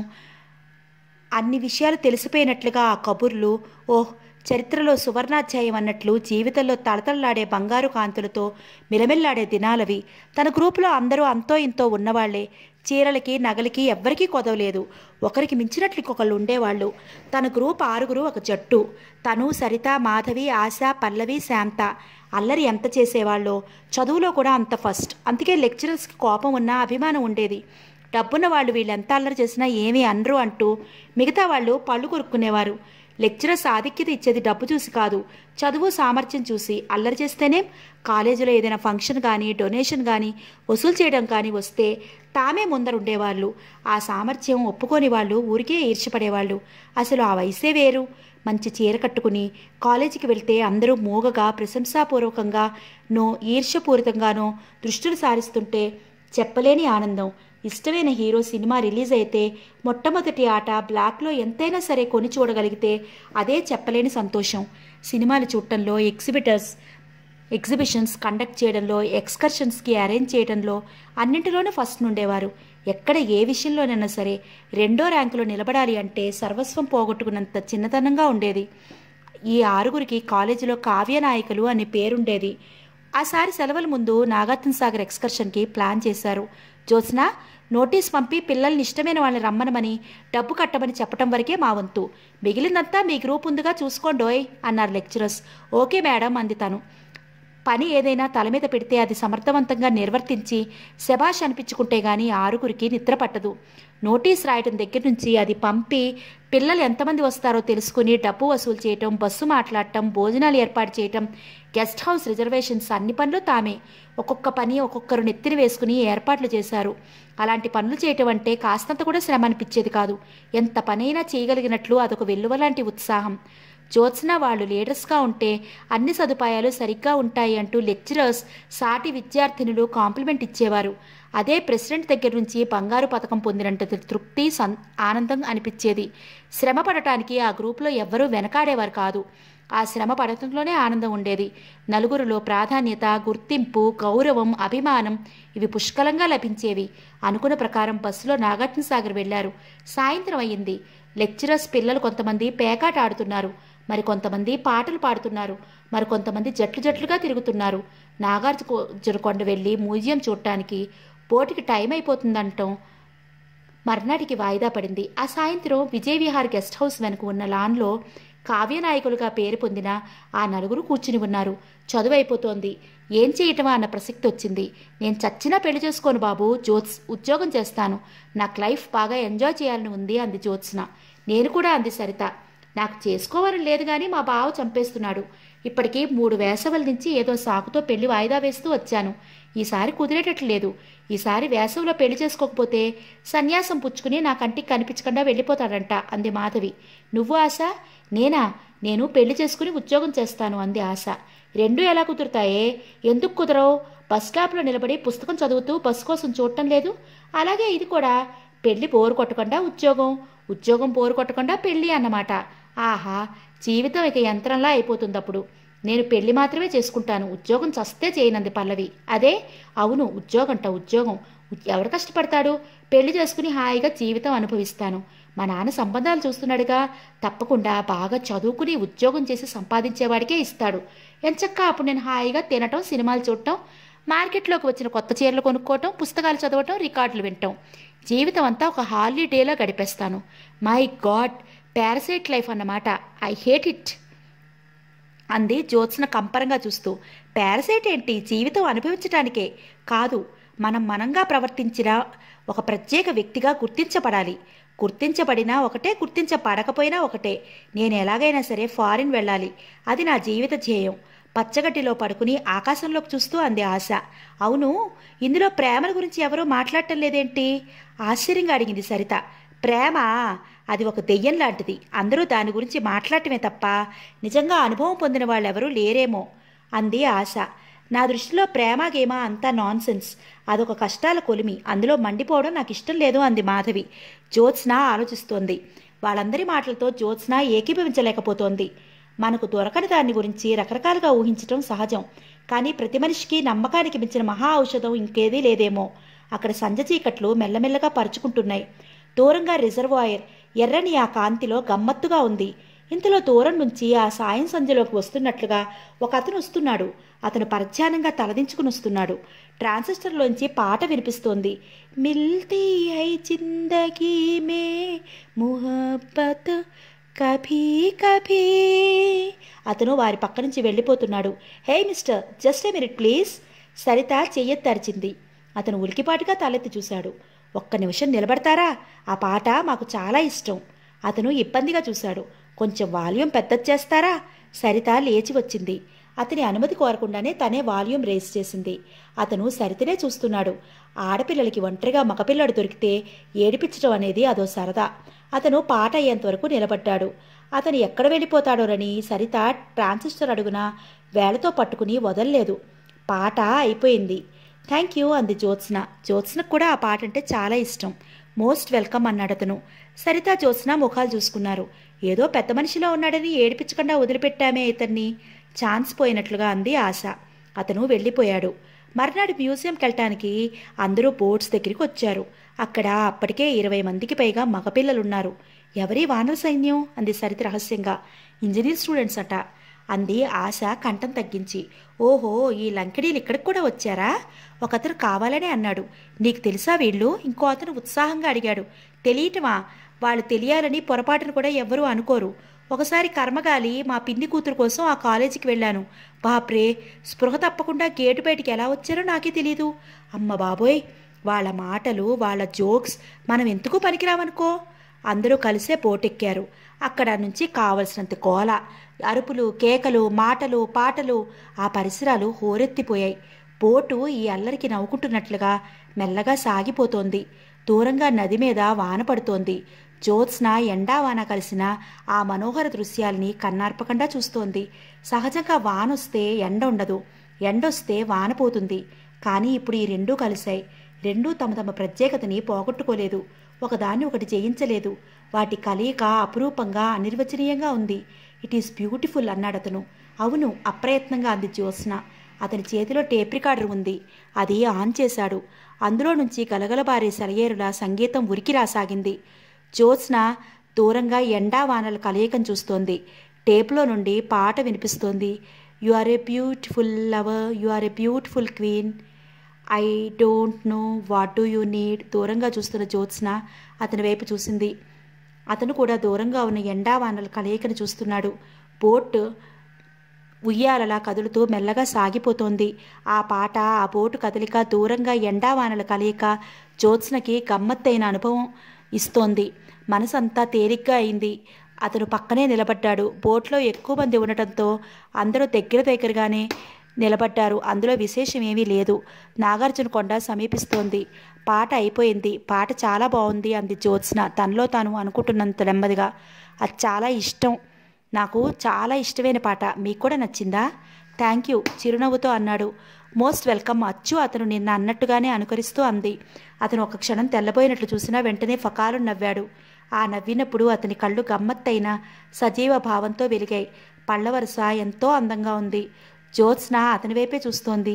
అన్ని విషయాలు తెలిసిపోయినట్లుగా ఆ కబుర్లు ఓహ్ చరిత్రలో సువర్ణాధ్యాయం అన్నట్లు జీవితంలో తళతళలాడే బంగారు కాంతులతో మిలమిల్లాడే దినాలవి తన గ్రూపులో అందరూ అంతో ఇంతో ఉన్నవాళ్లే చీరలకి నగలకి ఎవ్వరికీ కొదవలేదు ఒకరికి మించినట్లు ఇంకొకళ్ళు ఉండేవాళ్ళు తన గ్రూప్ ఆరుగురు ఒక జట్టు తను సరిత మాధవి ఆశ పల్లవి శాంత అల్లరి ఎంత చేసేవాళ్ళో చదువులో కూడా అంత ఫస్ట్ అందుకే లెక్చరర్స్కి కోపం ఉన్నా అభిమానం ఉండేది డబ్బున్న వాళ్ళు వీళ్ళెంత అల్లరి చేసినా ఏమీ అనరు అంటూ మిగతా వాళ్ళు పళ్ళు కొరుక్కునేవారు లెక్చరర్స్ ఆధిక్యత ఇచ్చేది డబ్బు చూసి కాదు చదువు సామర్థ్యం చూసి అల్లరి చేస్తేనే కాలేజీలో ఏదైనా ఫంక్షన్ కానీ డొనేషన్ కానీ వసూలు చేయడం కానీ వస్తే తామే ముందరుండేవాళ్ళు ఆ సామర్థ్యం ఒప్పుకోని వాళ్ళు ఊరికే ఈర్ష్యపడేవాళ్ళు అసలు ఆ వయసే వేరు మంచి చీర కట్టుకుని కాలేజీకి వెళ్తే అందరూ మూగగా ప్రశంసాపూర్వకంగా నో ఈర్ష్యపూరితంగానో దృష్టిని సారిస్తుంటే చెప్పలేని ఆనందం ఇష్టమైన హీరో సినిమా రిలీజ్ అయితే మొట్టమొదటి ఆట బ్లాక్లో ఎంతైనా సరే కొని చూడగలిగితే అదే చెప్పలేని సంతోషం సినిమాలు చూడటంలో ఎగ్జిబిటర్స్ ఎగ్జిబిషన్స్ కండక్ట్ చేయడంలో ఎక్స్కర్షన్స్కి అరేంజ్ చేయడంలో అన్నింటిలోనూ ఫస్ట్ నుండేవారు ఎక్కడ ఏ విషయంలోనైనా సరే రెండో ర్యాంకులో నిలబడాలి అంటే సర్వస్వం పోగొట్టుకున్నంత చిన్నతనంగా ఉండేది ఈ ఆరుగురికి కాలేజీలో కావ్య నాయకులు అనే పేరుండేది ఆసారి సెలవుల ముందు నాగార్జున సాగర్ ఎక్స్కర్షన్కి ప్లాన్ చేశారు జ్యోత్స్న నోటీస్ పంపి పిల్లల్ని ఇష్టమైన వాళ్ళని రమ్మనమని డబ్బు కట్టమని చెప్పటం వరకే మా వంతు మిగిలిందంతా మీ గ్రూప్ ఉందిగా చూసుకోండోయ్ అన్నారు లెక్చరర్స్ ఓకే మేడం అంది తను పని ఏదైనా తల మీద పెడితే అది సమర్థవంతంగా నిర్వర్తించి శబాష్ అనిపించుకుంటే గానీ ఆరుగురికి నిద్ర పట్టదు నోటీస్ రాయటం దగ్గర నుంచి అది పంపి పిల్లలు ఎంతమంది వస్తారో తెలుసుకుని డబ్బు వసూలు చేయటం బస్సు మాట్లాడటం భోజనాలు ఏర్పాటు చేయటం గెస్ట్ హౌస్ రిజర్వేషన్స్ అన్ని పనులు తామే ఒక్కొక్క పని ఒక్కొక్కరు నెత్తిన వేసుకుని ఏర్పాట్లు చేశారు అలాంటి పనులు చేయటం అంటే కాస్తంత కూడా శ్రమ అనిపించేది కాదు ఎంత పనైనా చేయగలిగినట్లు అదొక వెల్లువలాంటి ఉత్సాహం జ్యోత్స్న వాళ్ళు లీడర్స్గా ఉంటే అన్ని సదుపాయాలు సరిగ్గా ఉంటాయి అంటూ లెక్చరర్స్ సాటి విద్యార్థినులు కాంప్లిమెంట్ ఇచ్చేవారు అదే ప్రెసిడెంట్ దగ్గర నుంచి బంగారు పథకం పొందినంత తృప్తి సం ఆనందం అనిపించేది శ్రమ పడటానికి ఆ గ్రూప్లో ఎవ్వరూ వెనకాడేవారు కాదు ఆ శ్రమ పడటంలోనే ఆనందం ఉండేది నలుగురిలో ప్రాధాన్యత గుర్తింపు గౌరవం అభిమానం ఇవి పుష్కలంగా లభించేవి అనుకున్న ప్రకారం బస్సులో నాగార్జున సాగర్ వెళ్లారు సాయంత్రం అయ్యింది లెక్చరర్స్ పిల్లలు కొంతమంది పేకాట ఆడుతున్నారు మరి కొంతమంది పాటలు పాడుతున్నారు మరి కొంతమంది జట్లు జట్లుగా తిరుగుతున్నారు నాగార్జున కొండ వెళ్ళి మ్యూజియం చూడటానికి బోటుకి టైం అయిపోతుందంటాం మర్నాటికి వాయిదా పడింది ఆ సాయంత్రం విజయ్ విహార్ గెస్ట్ హౌస్ వెనుక ఉన్న లాన్లో కావ్యనాయకులుగా పేరు పొందిన ఆ నలుగురు కూర్చుని ఉన్నారు చదువు అయిపోతోంది ఏం చేయటమా అన్న ప్రసక్తి వచ్చింది నేను చచ్చినా పెళ్లి చేసుకోను బాబు జ్యోత్స్ ఉద్యోగం చేస్తాను నాకు లైఫ్ బాగా ఎంజాయ్ చేయాలని ఉంది అంది జ్యోత్స్న నేను కూడా అంది సరిత నాకు చేసుకోవాలని లేదు కానీ మా బావ చంపేస్తున్నాడు ఇప్పటికీ మూడు వేసవుల నుంచి ఏదో సాకుతో పెళ్లి వాయిదా వేస్తూ వచ్చాను ఈసారి కుదిరేటట్లు లేదు ఈసారి వేసవిలో పెళ్లి చేసుకోకపోతే సన్యాసం పుచ్చుకుని నా కంటికి కనిపించకుండా వెళ్ళిపోతాడంట అంది మాధవి నువ్వు ఆశ నేనా నేను పెళ్లి చేసుకుని ఉద్యోగం చేస్తాను అంది ఆశ రెండు ఎలా కుదురుతాయే ఎందుకు కుదరవు బస్ స్టాప్లో నిలబడి పుస్తకం చదువుతూ బస్సు కోసం చూడటం లేదు అలాగే ఇది కూడా పెళ్లి బోరు కొట్టకుండా ఉద్యోగం ఉద్యోగం బోరు కొట్టకుండా పెళ్లి అన్నమాట ఆహా జీవితం ఇక యంత్రంలా అయిపోతుంది అప్పుడు నేను పెళ్లి మాత్రమే చేసుకుంటాను ఉద్యోగం చస్తే చేయనంది పల్లవి అదే అవును ఉద్యోగంట ఉద్యోగం ఎవరు కష్టపడతాడు పెళ్లి చేసుకుని హాయిగా జీవితం అనుభవిస్తాను మా నాన్న సంబంధాలు చూస్తున్నాడుగా తప్పకుండా బాగా చదువుకుని ఉద్యోగం చేసి సంపాదించేవాడికే ఇస్తాడు ఎంచక్క అప్పుడు నేను హాయిగా తినటం సినిమాలు చూడటం మార్కెట్లోకి వచ్చిన కొత్త చీరలు కొనుక్కోవటం పుస్తకాలు చదవటం రికార్డులు వినటం జీవితం అంతా ఒక హాలిడేలో గడిపేస్తాను మై గాడ్ పారసైట్ లైఫ్ అన్నమాట ఐ హేట్ ఇట్ అంది జ్యోత్స్న కంపరంగా చూస్తూ పారసైట్ ఏంటి జీవితం అనుభవించటానికే కాదు మనం మనంగా ప్రవర్తించిన ఒక ప్రత్యేక వ్యక్తిగా గుర్తించబడాలి గుర్తించబడినా ఒకటే గుర్తించబడకపోయినా ఒకటే నేను ఎలాగైనా సరే ఫారిన్ వెళ్ళాలి అది నా జీవిత ధ్యేయం పచ్చగడ్డిలో పడుకుని ఆకాశంలోకి చూస్తూ అంది ఆశ అవును ఇందులో ప్రేమల గురించి ఎవరూ మాట్లాడటం లేదేంటి ఆశ్చర్యంగా అడిగింది సరిత ప్రేమ అది ఒక దెయ్యం లాంటిది అందరూ దాని గురించి మాట్లాడటమే తప్ప నిజంగా అనుభవం పొందిన వాళ్ళెవరూ లేరేమో అంది ఆశ నా దృష్టిలో ప్రేమ గేమ అంతా నాన్సెన్స్ అదొక కష్టాల కొలిమి అందులో మండిపోవడం నాకు ఇష్టం లేదు అంది మాధవి జ్యోత్స్న ఆలోచిస్తోంది వాళ్ళందరి మాటలతో జ్యోత్స్న ఏకీభవించలేకపోతోంది మనకు దొరకని దాని గురించి రకరకాలుగా ఊహించటం సహజం కానీ ప్రతి మనిషికి నమ్మకానికి మించిన మహా ఔషధం ఇంకేదీ లేదేమో అక్కడ సంజ చీకట్లు మెల్లమెల్లగా పరుచుకుంటున్నాయి దూరంగా రిజర్వాయర్ ఎర్రని ఆ కాంతిలో గమ్మత్తుగా ఉంది ఇంతలో దూరం నుంచి ఆ సాయం సంధ్యలోకి వస్తున్నట్లుగా ఒక అతను వస్తున్నాడు అతను పరధ్యానంగా తలదించుకుని వస్తున్నాడు ట్రాన్సిస్టర్లోంచి పాట వినిపిస్తోంది మిల్తీ హై జిందగీ మే ముహబ్బత్ కభీ కభీ అతను వారి పక్క నుంచి వెళ్ళిపోతున్నాడు hey mister just a minute please Sarita చెయ్యెత్తరిచింది అతను ఉలికిపాటుగా తలెత్తి చూశాడు ఒక్క నిమిషం నిలబడతారా ఆ పాట మాకు చాలా ఇష్టం అతను ఇబ్బందిగా చూశాడు కొంచెం వాల్యూమ్ పెద్దది చేస్తారా సరిత లేచి వచ్చింది అతని అనుమతి కోరకుండానే తనే వాల్యూమ్ రేస్ చేసింది అతను సరితనే చూస్తున్నాడు ఆడపిల్లలకి ఒంటరిగా మగపిల్లడు దొరికితే ఏడిపించడం అనేది అదో సరదా అతను పాట అయ్యేంత వరకు నిలబడ్డాడు అతను ఎక్కడ వెళ్ళిపోతాడోనని సరిత ట్రాన్సిస్టర్ అడుగున వేళతో పట్టుకుని వదల్లేదు పాట అయిపోయింది థ్యాంక్ యూ అంది జ్యోత్స్న జ్యోత్స్నకు కూడా ఆ పాట అంటే చాలా ఇష్టం మోస్ట్ వెల్కమ్ అన్నాడు అతను సరిత జ్యోత్స్న ముఖాలు చూసుకున్నారు ఏదో పెద్ద మనిషిలో ఉన్నాడని ఏడిపించకుండా వదిలిపెట్టామే ఇతన్ని ఛాన్స్ పోయినట్లుగా అంది ఆశ అతను వెళ్ళిపోయాడు మర్నాడు మ్యూజియంకి వెళ్ళటానికి అందరూ బోట్స్ దగ్గరికి వచ్చారు అక్కడ అప్పటికే ఇరవై మందికి పైగా మగపిల్లలున్నారు ఎవరి వానర సైన్యం అంది సరిత రహస్యంగా ఇంజనీర్ స్టూడెంట్స్ అట అంది ఆశ కంఠం తగ్గించి ఓహో ఈ లంకిడీలు ఇక్కడికి కూడా వచ్చారా ఒకతను కావాలనే అన్నాడు నీకు తెలుసా వీళ్ళు ఇంకో అతను ఉత్సాహంగా అడిగాడు తెలియటమా వాళ్ళు తెలియాలని పొరపాటును కూడా ఎవ్వరూ అనుకోరు ఒకసారి కర్మగాలి మా పిన్ని కూతురు కోసం ఆ కాలేజీకి వెళ్ళాను బాప్రే స్పృహ తప్పకుండా గేటు బయటికి ఎలా వచ్చారో నాకే తెలీదు అమ్మ బాబోయ్ వాళ్ళ మాటలు వాళ్ళ జోక్స్ మనం ఎందుకు పనికిరావనుకో అందరూ కలిసే పోటెక్కారు అక్కడ నుంచి కావలసినంత కోల అరుపులు కేకలు మాటలు పాటలు ఆ పరిసరాలు హోరెత్తిపోయాయి బోటు ఈ అల్లరికి నవ్వుకుంటున్నట్లుగా మెల్లగా సాగిపోతోంది దూరంగా నది మీద వాన పడుతోంది జ్యోత్స్న ఎండా వాన కలిసిన ఆ మనోహర దృశ్యాల్ని కన్నార్పకుండా చూస్తోంది సహజంగా వానొస్తే ఎండ ఉండదు ఎండొస్తే వాన పోతుంది కానీ ఇప్పుడు ఈ రెండూ కలిశాయి రెండూ తమ తమ ప్రత్యేకతని పోగొట్టుకోలేదు ఒకదాన్ని ఒకటి జయించలేదు వాటి కలయిక అపురూపంగా అనిర్వచనీయంగా ఉంది ఇట్ ఈస్ బ్యూటిఫుల్ అన్నాడతను అవును అప్రయత్నంగా అంది జ్యోత్స్న అతని చేతిలో టేప్ రికార్డర్ ఉంది అది ఆన్ చేశాడు అందులో నుంచి గలగలబారే సెలయేరులా సంగీతం ఉరికి రాసాగింది జ్యోత్స్న దూరంగా ఎండా వానల కలయికం చూస్తోంది టేప్లో నుండి పాట వినిపిస్తోంది you are a beautiful lover you are a beautiful queen I don't know what do you need దూరంగా చూస్తున్న జ్యోత్స్న అతని వైపు చూసింది అతను కూడా దూరంగా ఉన్న ఎండా వానల కలయికను చూస్తున్నాడు బోట్ ఉయ్యాలలా కదులుతూ మెల్లగా సాగిపోతోంది ఆ పాట ఆ బోటు కదలిక దూరంగా ఎండావానల కలయిక జ్యోత్స్నకి గమ్మత్తైన అనుభవం ఇస్తోంది మనసంతా తేలిగ్గా అయింది అతను పక్కనే నిలబడ్డాడు బోట్లో ఎక్కువ మంది ఉండటంతో అందరూ దగ్గర దగ్గరగానే నిలబడ్డారు అందులో విశేషం ఏమీ లేదు నాగార్జున కొండ సమీపిస్తోంది పాట అయిపోయింది పాట చాలా బాగుంది అంది జ్యోత్స్న తనలో తాను అనుకుంటున్నంత నెమ్మదిగా అది చాలా ఇష్టం నాకు చాలా ఇష్టమైన పాట మీకు కూడా నచ్చిందా థ్యాంక్ యూ చిరునవ్వుతో అన్నాడు మోస్ట్ వెల్కమ్ అచ్చు అతను నిన్న అన్నట్టుగానే అనుకరిస్తూ అంది అతను ఒక క్షణం తెల్లబోయినట్లు చూసినా వెంటనే ఫకాలు నవ్వాడు ఆ నవ్వినప్పుడు అతని కళ్ళు గమ్మత్తైన సజీవ భావంతో వెలిగాయి పళ్ళ వరుస ఎంతో అందంగా ఉంది జ్యోత్స్న అతని వైపే చూస్తోంది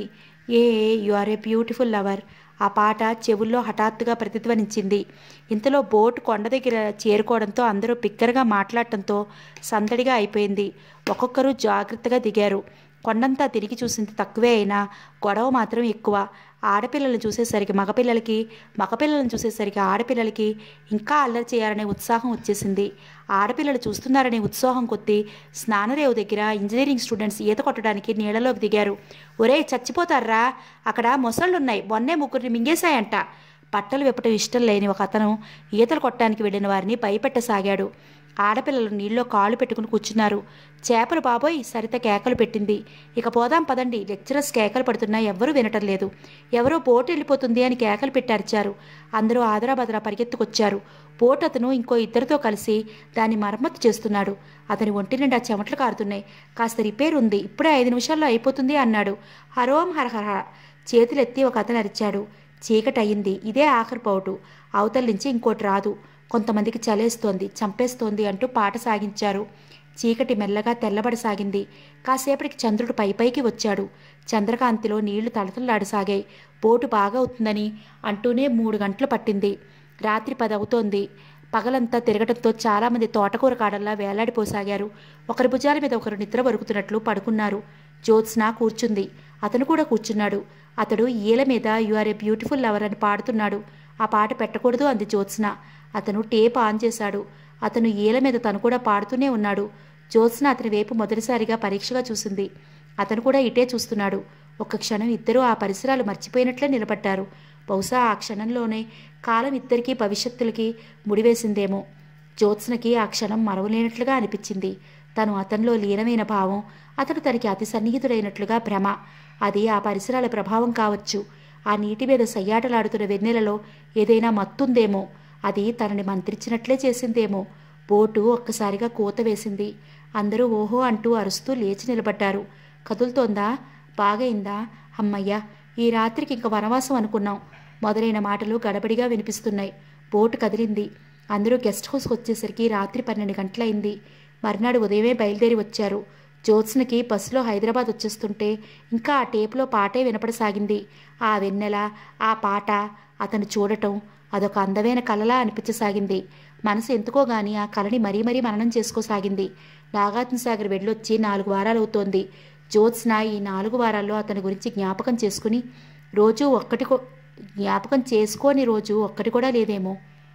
a you are a beautiful lover ఆ పాట చెవుల్లో హఠాత్తుగా ప్రతిధ్వనించింది ఇంతలో బోట్ కొండ దగ్గర చేరుకోవడంతో అందరూ బిగ్గరగా మాట్లాడటంతో సందడిగా అయిపోయింది ఒక్కొక్కరు జాగ్రత్తగా దిగారు కొండంతా తిరిగి చూసింది తక్కువే అయినా గొడవ మాత్రం ఎక్కువ ఆడపిల్లలను చూసేసరికి మగపిల్లలకి మగపిల్లలను చూసేసరికి ఆడపిల్లలకి ఇంకా అల్లరి చేయాలనే ఉత్సాహం వచ్చేసింది ఆడపిల్లలు చూస్తున్నారనే ఉత్సాహం కొద్దీ స్నానరేవు దగ్గర ఇంజనీరింగ్ స్టూడెంట్స్ ఈత కొట్టడానికి నీళ్ళలోకి దిగారు ఒరే చచ్చిపోతారా అక్కడ మొసళ్ళున్నాయి మొన్నే ముగ్గురిని మింగేశాయంట బట్టలు విప్పటం ఇష్టం లేని ఒక అతను ఈతలు కొట్టడానికి వెళ్ళిన వారిని భయపెట్టసాగాడు ఆడపిల్లలు నీళ్ళలో కాళ్ళు పెట్టుకుని కూర్చున్నారు చేపలు బాబోయ్ సరిత కేకలు పెట్టింది ఇక పోదాం పదండి లెక్చరర్స్ కేకలు పడుతున్నా ఎవ్వరూ వినటం లేదు ఎవరో బోటు వెళ్ళిపోతుంది అని కేకలు పెట్టి అరిచారు అందరూ ఆదరాబదరా పరిగెత్తుకొచ్చారు బోట్ అతను ఇంకో ఇద్దరితో కలిసి దాన్ని మరమ్మతు చేస్తున్నాడు అతని ఒంటి నిండా చెమటలు కారుతున్నాయి కాస్త రిపేర్ ఉంది ఇప్పుడే ఐదు నిమిషాల్లో అయిపోతుంది అన్నాడు హరోం హరహర చేతులెత్తి ఒక అతను అరిచాడు చీకటి అయింది ఇదే ఆఖరి పౌటు అవతల నుంచి ఇంకోటి రాదు కొంతమందికి చలేస్తోంది చంపేస్తోంది అంటూ పాట సాగించారు చీకటి మెల్లగా తెల్లబడసాగింది కాసేపటికి చంద్రుడు పైపైకి వచ్చాడు చంద్రకాంతిలో నీళ్లు తడతలాడసాగాయి బోటు బాగా అవుతుందని అంటూనే మూడు గంటలు పట్టింది రాత్రి పది అవుతోంది పగలంతా తిరగటంతో చాలామంది తోటకూర కాడల్లా వేలాడిపోసాగారు ఒకరి భుజాల మీద ఒకరు నిద్ర వరుకుతున్నట్లు పడుకున్నారు జ్యోత్స్న కూర్చుంది అతను కూడా కూర్చున్నాడు అతడు ఈల మీద you are a beautiful lover అని పాడుతున్నాడు ఆ పాట పెట్టకూడదు అంది జ్యోత్స్న అతను టేప్ ఆన్ చేశాడు అతను ఈల మీద తను కూడా పాడుతూనే ఉన్నాడు జ్యోత్స్న అతని వైపు మొదటిసారిగా పరీక్షగా చూసింది అతను కూడా ఇటే చూస్తున్నాడు ఒక్క క్షణం ఇద్దరూ ఆ పరిసరాలు మర్చిపోయినట్లే నిలబడ్డారు బహుశా ఆ క్షణంలోనే కాలం ఇద్దరికీ భవిష్యత్తులకి ముడివేసిందేమో జ్యోత్స్నకి ఆ క్షణం మరవలేనట్లుగా అనిపించింది తను అతనిలో లీనమైన భావం అతడు తనకి అతి సన్నిహితుడైనట్లుగా భ్రమ అది ఆ పరిసరాల ప్రభావం కావచ్చు ఆ నీటి మీద సయ్యాటలాడుతున్న వెన్నెలలో ఏదైనా మత్తుందేమో అది తనని మంత్రించినట్లే చేసిందేమో బోటు ఒక్కసారిగా కూత వేసింది అందరూ ఓహో అంటూ అరుస్తూ లేచి నిలబడ్డారు కదులుతోందా బాగైందా అమ్మయ్య ఈ రాత్రికి ఇంక వనవాసం అనుకున్నాం మొదలైన మాటలు గడబడిగా వినిపిస్తున్నాయి బోటు కదిలింది అందరూ గెస్ట్ హౌస్కి వచ్చేసరికి రాత్రి పన్నెండు గంటలైంది మర్నాడు ఉదయమే బయలుదేరి వచ్చారు జ్యోత్స్నకి బస్సులో హైదరాబాద్ వచ్చేస్తుంటే ఇంకా ఆ టేపులో పాటే వినపడసాగింది ఆ వెన్నెల ఆ పాట అతను చూడటం అదొక అందమైన కలలా అనిపించసాగింది మనసు ఎందుకో గాని ఆ కళని మరీ మరీ మననం చేసుకోసాగింది నాగార్జున సాగర్ వెళ్ళొచ్చి నాలుగు వారాలు అవుతోంది జ్యోత్స్న ఈ నాలుగు వారాల్లో అతని గురించి జ్ఞాపకం చేసుకుని రోజు ఒక్కటి కూ- జ్ఞాపకం చేసుకోని రోజు ఒక్కటి కూడా లేదేమో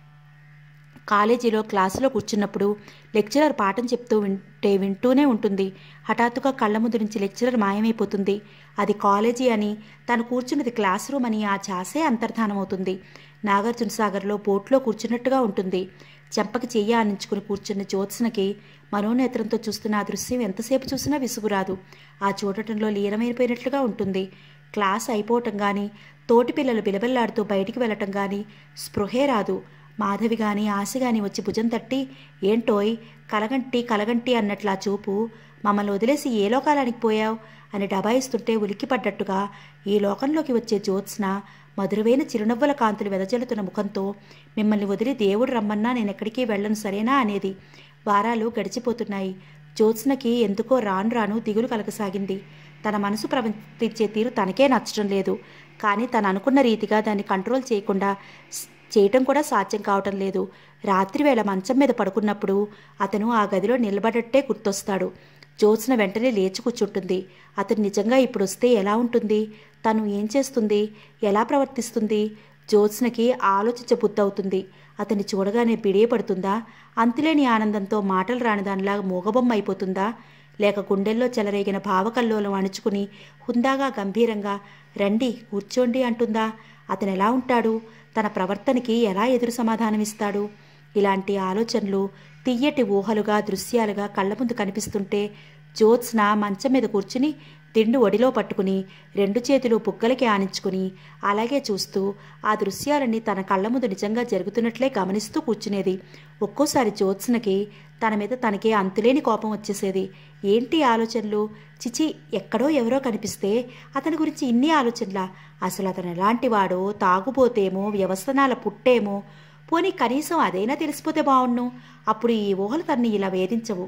కాలేజీలో క్లాసులో కూర్చున్నప్పుడు లెక్చరర్ పాఠం చెప్తూ వింటే వింటూనే ఉంటుంది హఠాత్తుగా కళ్ళ ముందు నుంచి లెక్చరర్ మాయమైపోతుంది అది కాలేజీ అని తను కూర్చున్నది క్లాస్ రూమ్ అని ఆ ఛాసే అంతర్ధానమవుతుంది నాగార్జున సాగర్లో బోట్లో కూర్చున్నట్టుగా ఉంటుంది చెంపకి చెయ్యి ఆనించుకుని కూర్చున్న జ్యోత్స్నకి మనోనేత్రంతో చూస్తున్న ఆ దృశ్యం ఎంతసేపు చూసినా విసుగురాదు ఆ చూడటంలో లీనమైపోయినట్లుగా ఉంటుంది క్లాస్ అయిపోవటం కానీ తోటి పిల్లలు బిలబిల్లాడుతూ బయటికి వెళ్ళటం కానీ స్పృహే రాదు మాధవి గాని ఆశ గాని వచ్చి భుజం తట్టి ఏంటోయ్ కలగంటి కలగంటి అన్నట్లా చూపు మమ్మల్ని వదిలేసి ఏ లోకాలానికి పోయావు అని డబాయిస్తుంటే ఉలిక్కిపడ్డట్టుగా ఈ లోకంలోకి వచ్చే జ్యోత్స్న మధురమైన చిరునవ్వుల కాంతులు వెదజల్లుతున్న ముఖంతో మిమ్మల్ని వదిలి దేవుడు రమ్మన్నా నేను ఎక్కడికి వెళ్ళను సరేనా అనేది వారాలు గడిచిపోతున్నాయి జ్యోత్స్నకి ఎందుకో రాను రాను దిగులు కలగసాగింది తన మనసు ప్రవర్తించే తీరు తనకే నచ్చడం లేదు కానీ తను అనుకున్న రీతిగా దాన్ని కంట్రోల్ చేయకుండా స్- చేయటం కూడా సాధ్యం కావటం లేదు రాత్రి వేళ మంచం మీద పడుకున్నప్పుడు అతను ఆ గదిలో నిలబడట్టే గుర్తొస్తాడు జ్యోత్స్న వెంటనే లేచి కూర్చుంటుంది అతను నిజంగా ఇప్పుడు వస్తే ఎలా ఉంటుంది తను ఏం చేస్తుంది ఎలా ప్రవర్తిస్తుంది జ్యోత్స్నకి ఆలోచించ బుద్ధవుతుంది అతన్ని చూడగానే బిడియపడుతుందా అంతులేని ఆనందంతో మాటలు రాని దానిలాగా మూగబొమ్మ అయిపోతుందా లేక గుండెల్లో చెలరేగిన భావకల్లోలం అణుచుకుని హుందాగా గంభీరంగా రండి కూర్చోండి అంటుందా అతను ఎలా ఉంటాడు తన ప్రవర్తనకి ఎలా ఎదురు సమాధానమిస్తాడు ఇలాంటి ఆలోచనలు తియ్యటి ఊహలుగా దృశ్యాలుగా కళ్ళ ముందు కనిపిస్తుంటే జ్యోత్స్న మంచం మీద కూర్చుని దిండు ఒడిలో పట్టుకుని రెండు చేతులు బుగ్గలకి ఆనించుకుని అలాగే చూస్తూ ఆ దృశ్యాలన్నీ తన కళ్ళ ముందు నిజంగా జరుగుతున్నట్లే గమనిస్తూ కూర్చునేది ఒక్కోసారి జ్యోత్స్నకి తన మీద తనకే అంతులేని కోపం వచ్చేసేది ఏంటి ఆలోచనలు చిచి ఎక్కడో ఎవరో కనిపిస్తే అతని గురించి ఇన్ని ఆలోచనలా అసలు అతను ఎలాంటి వాడో తాగుబోతేమో వ్యవస్థనాల పుట్టేమో పోనీ కనీసం అదైనా తెలిసిపోతే బావుణ్ణు అప్పుడు ఈ ఊహలు తన్ని ఇలా వేధించవు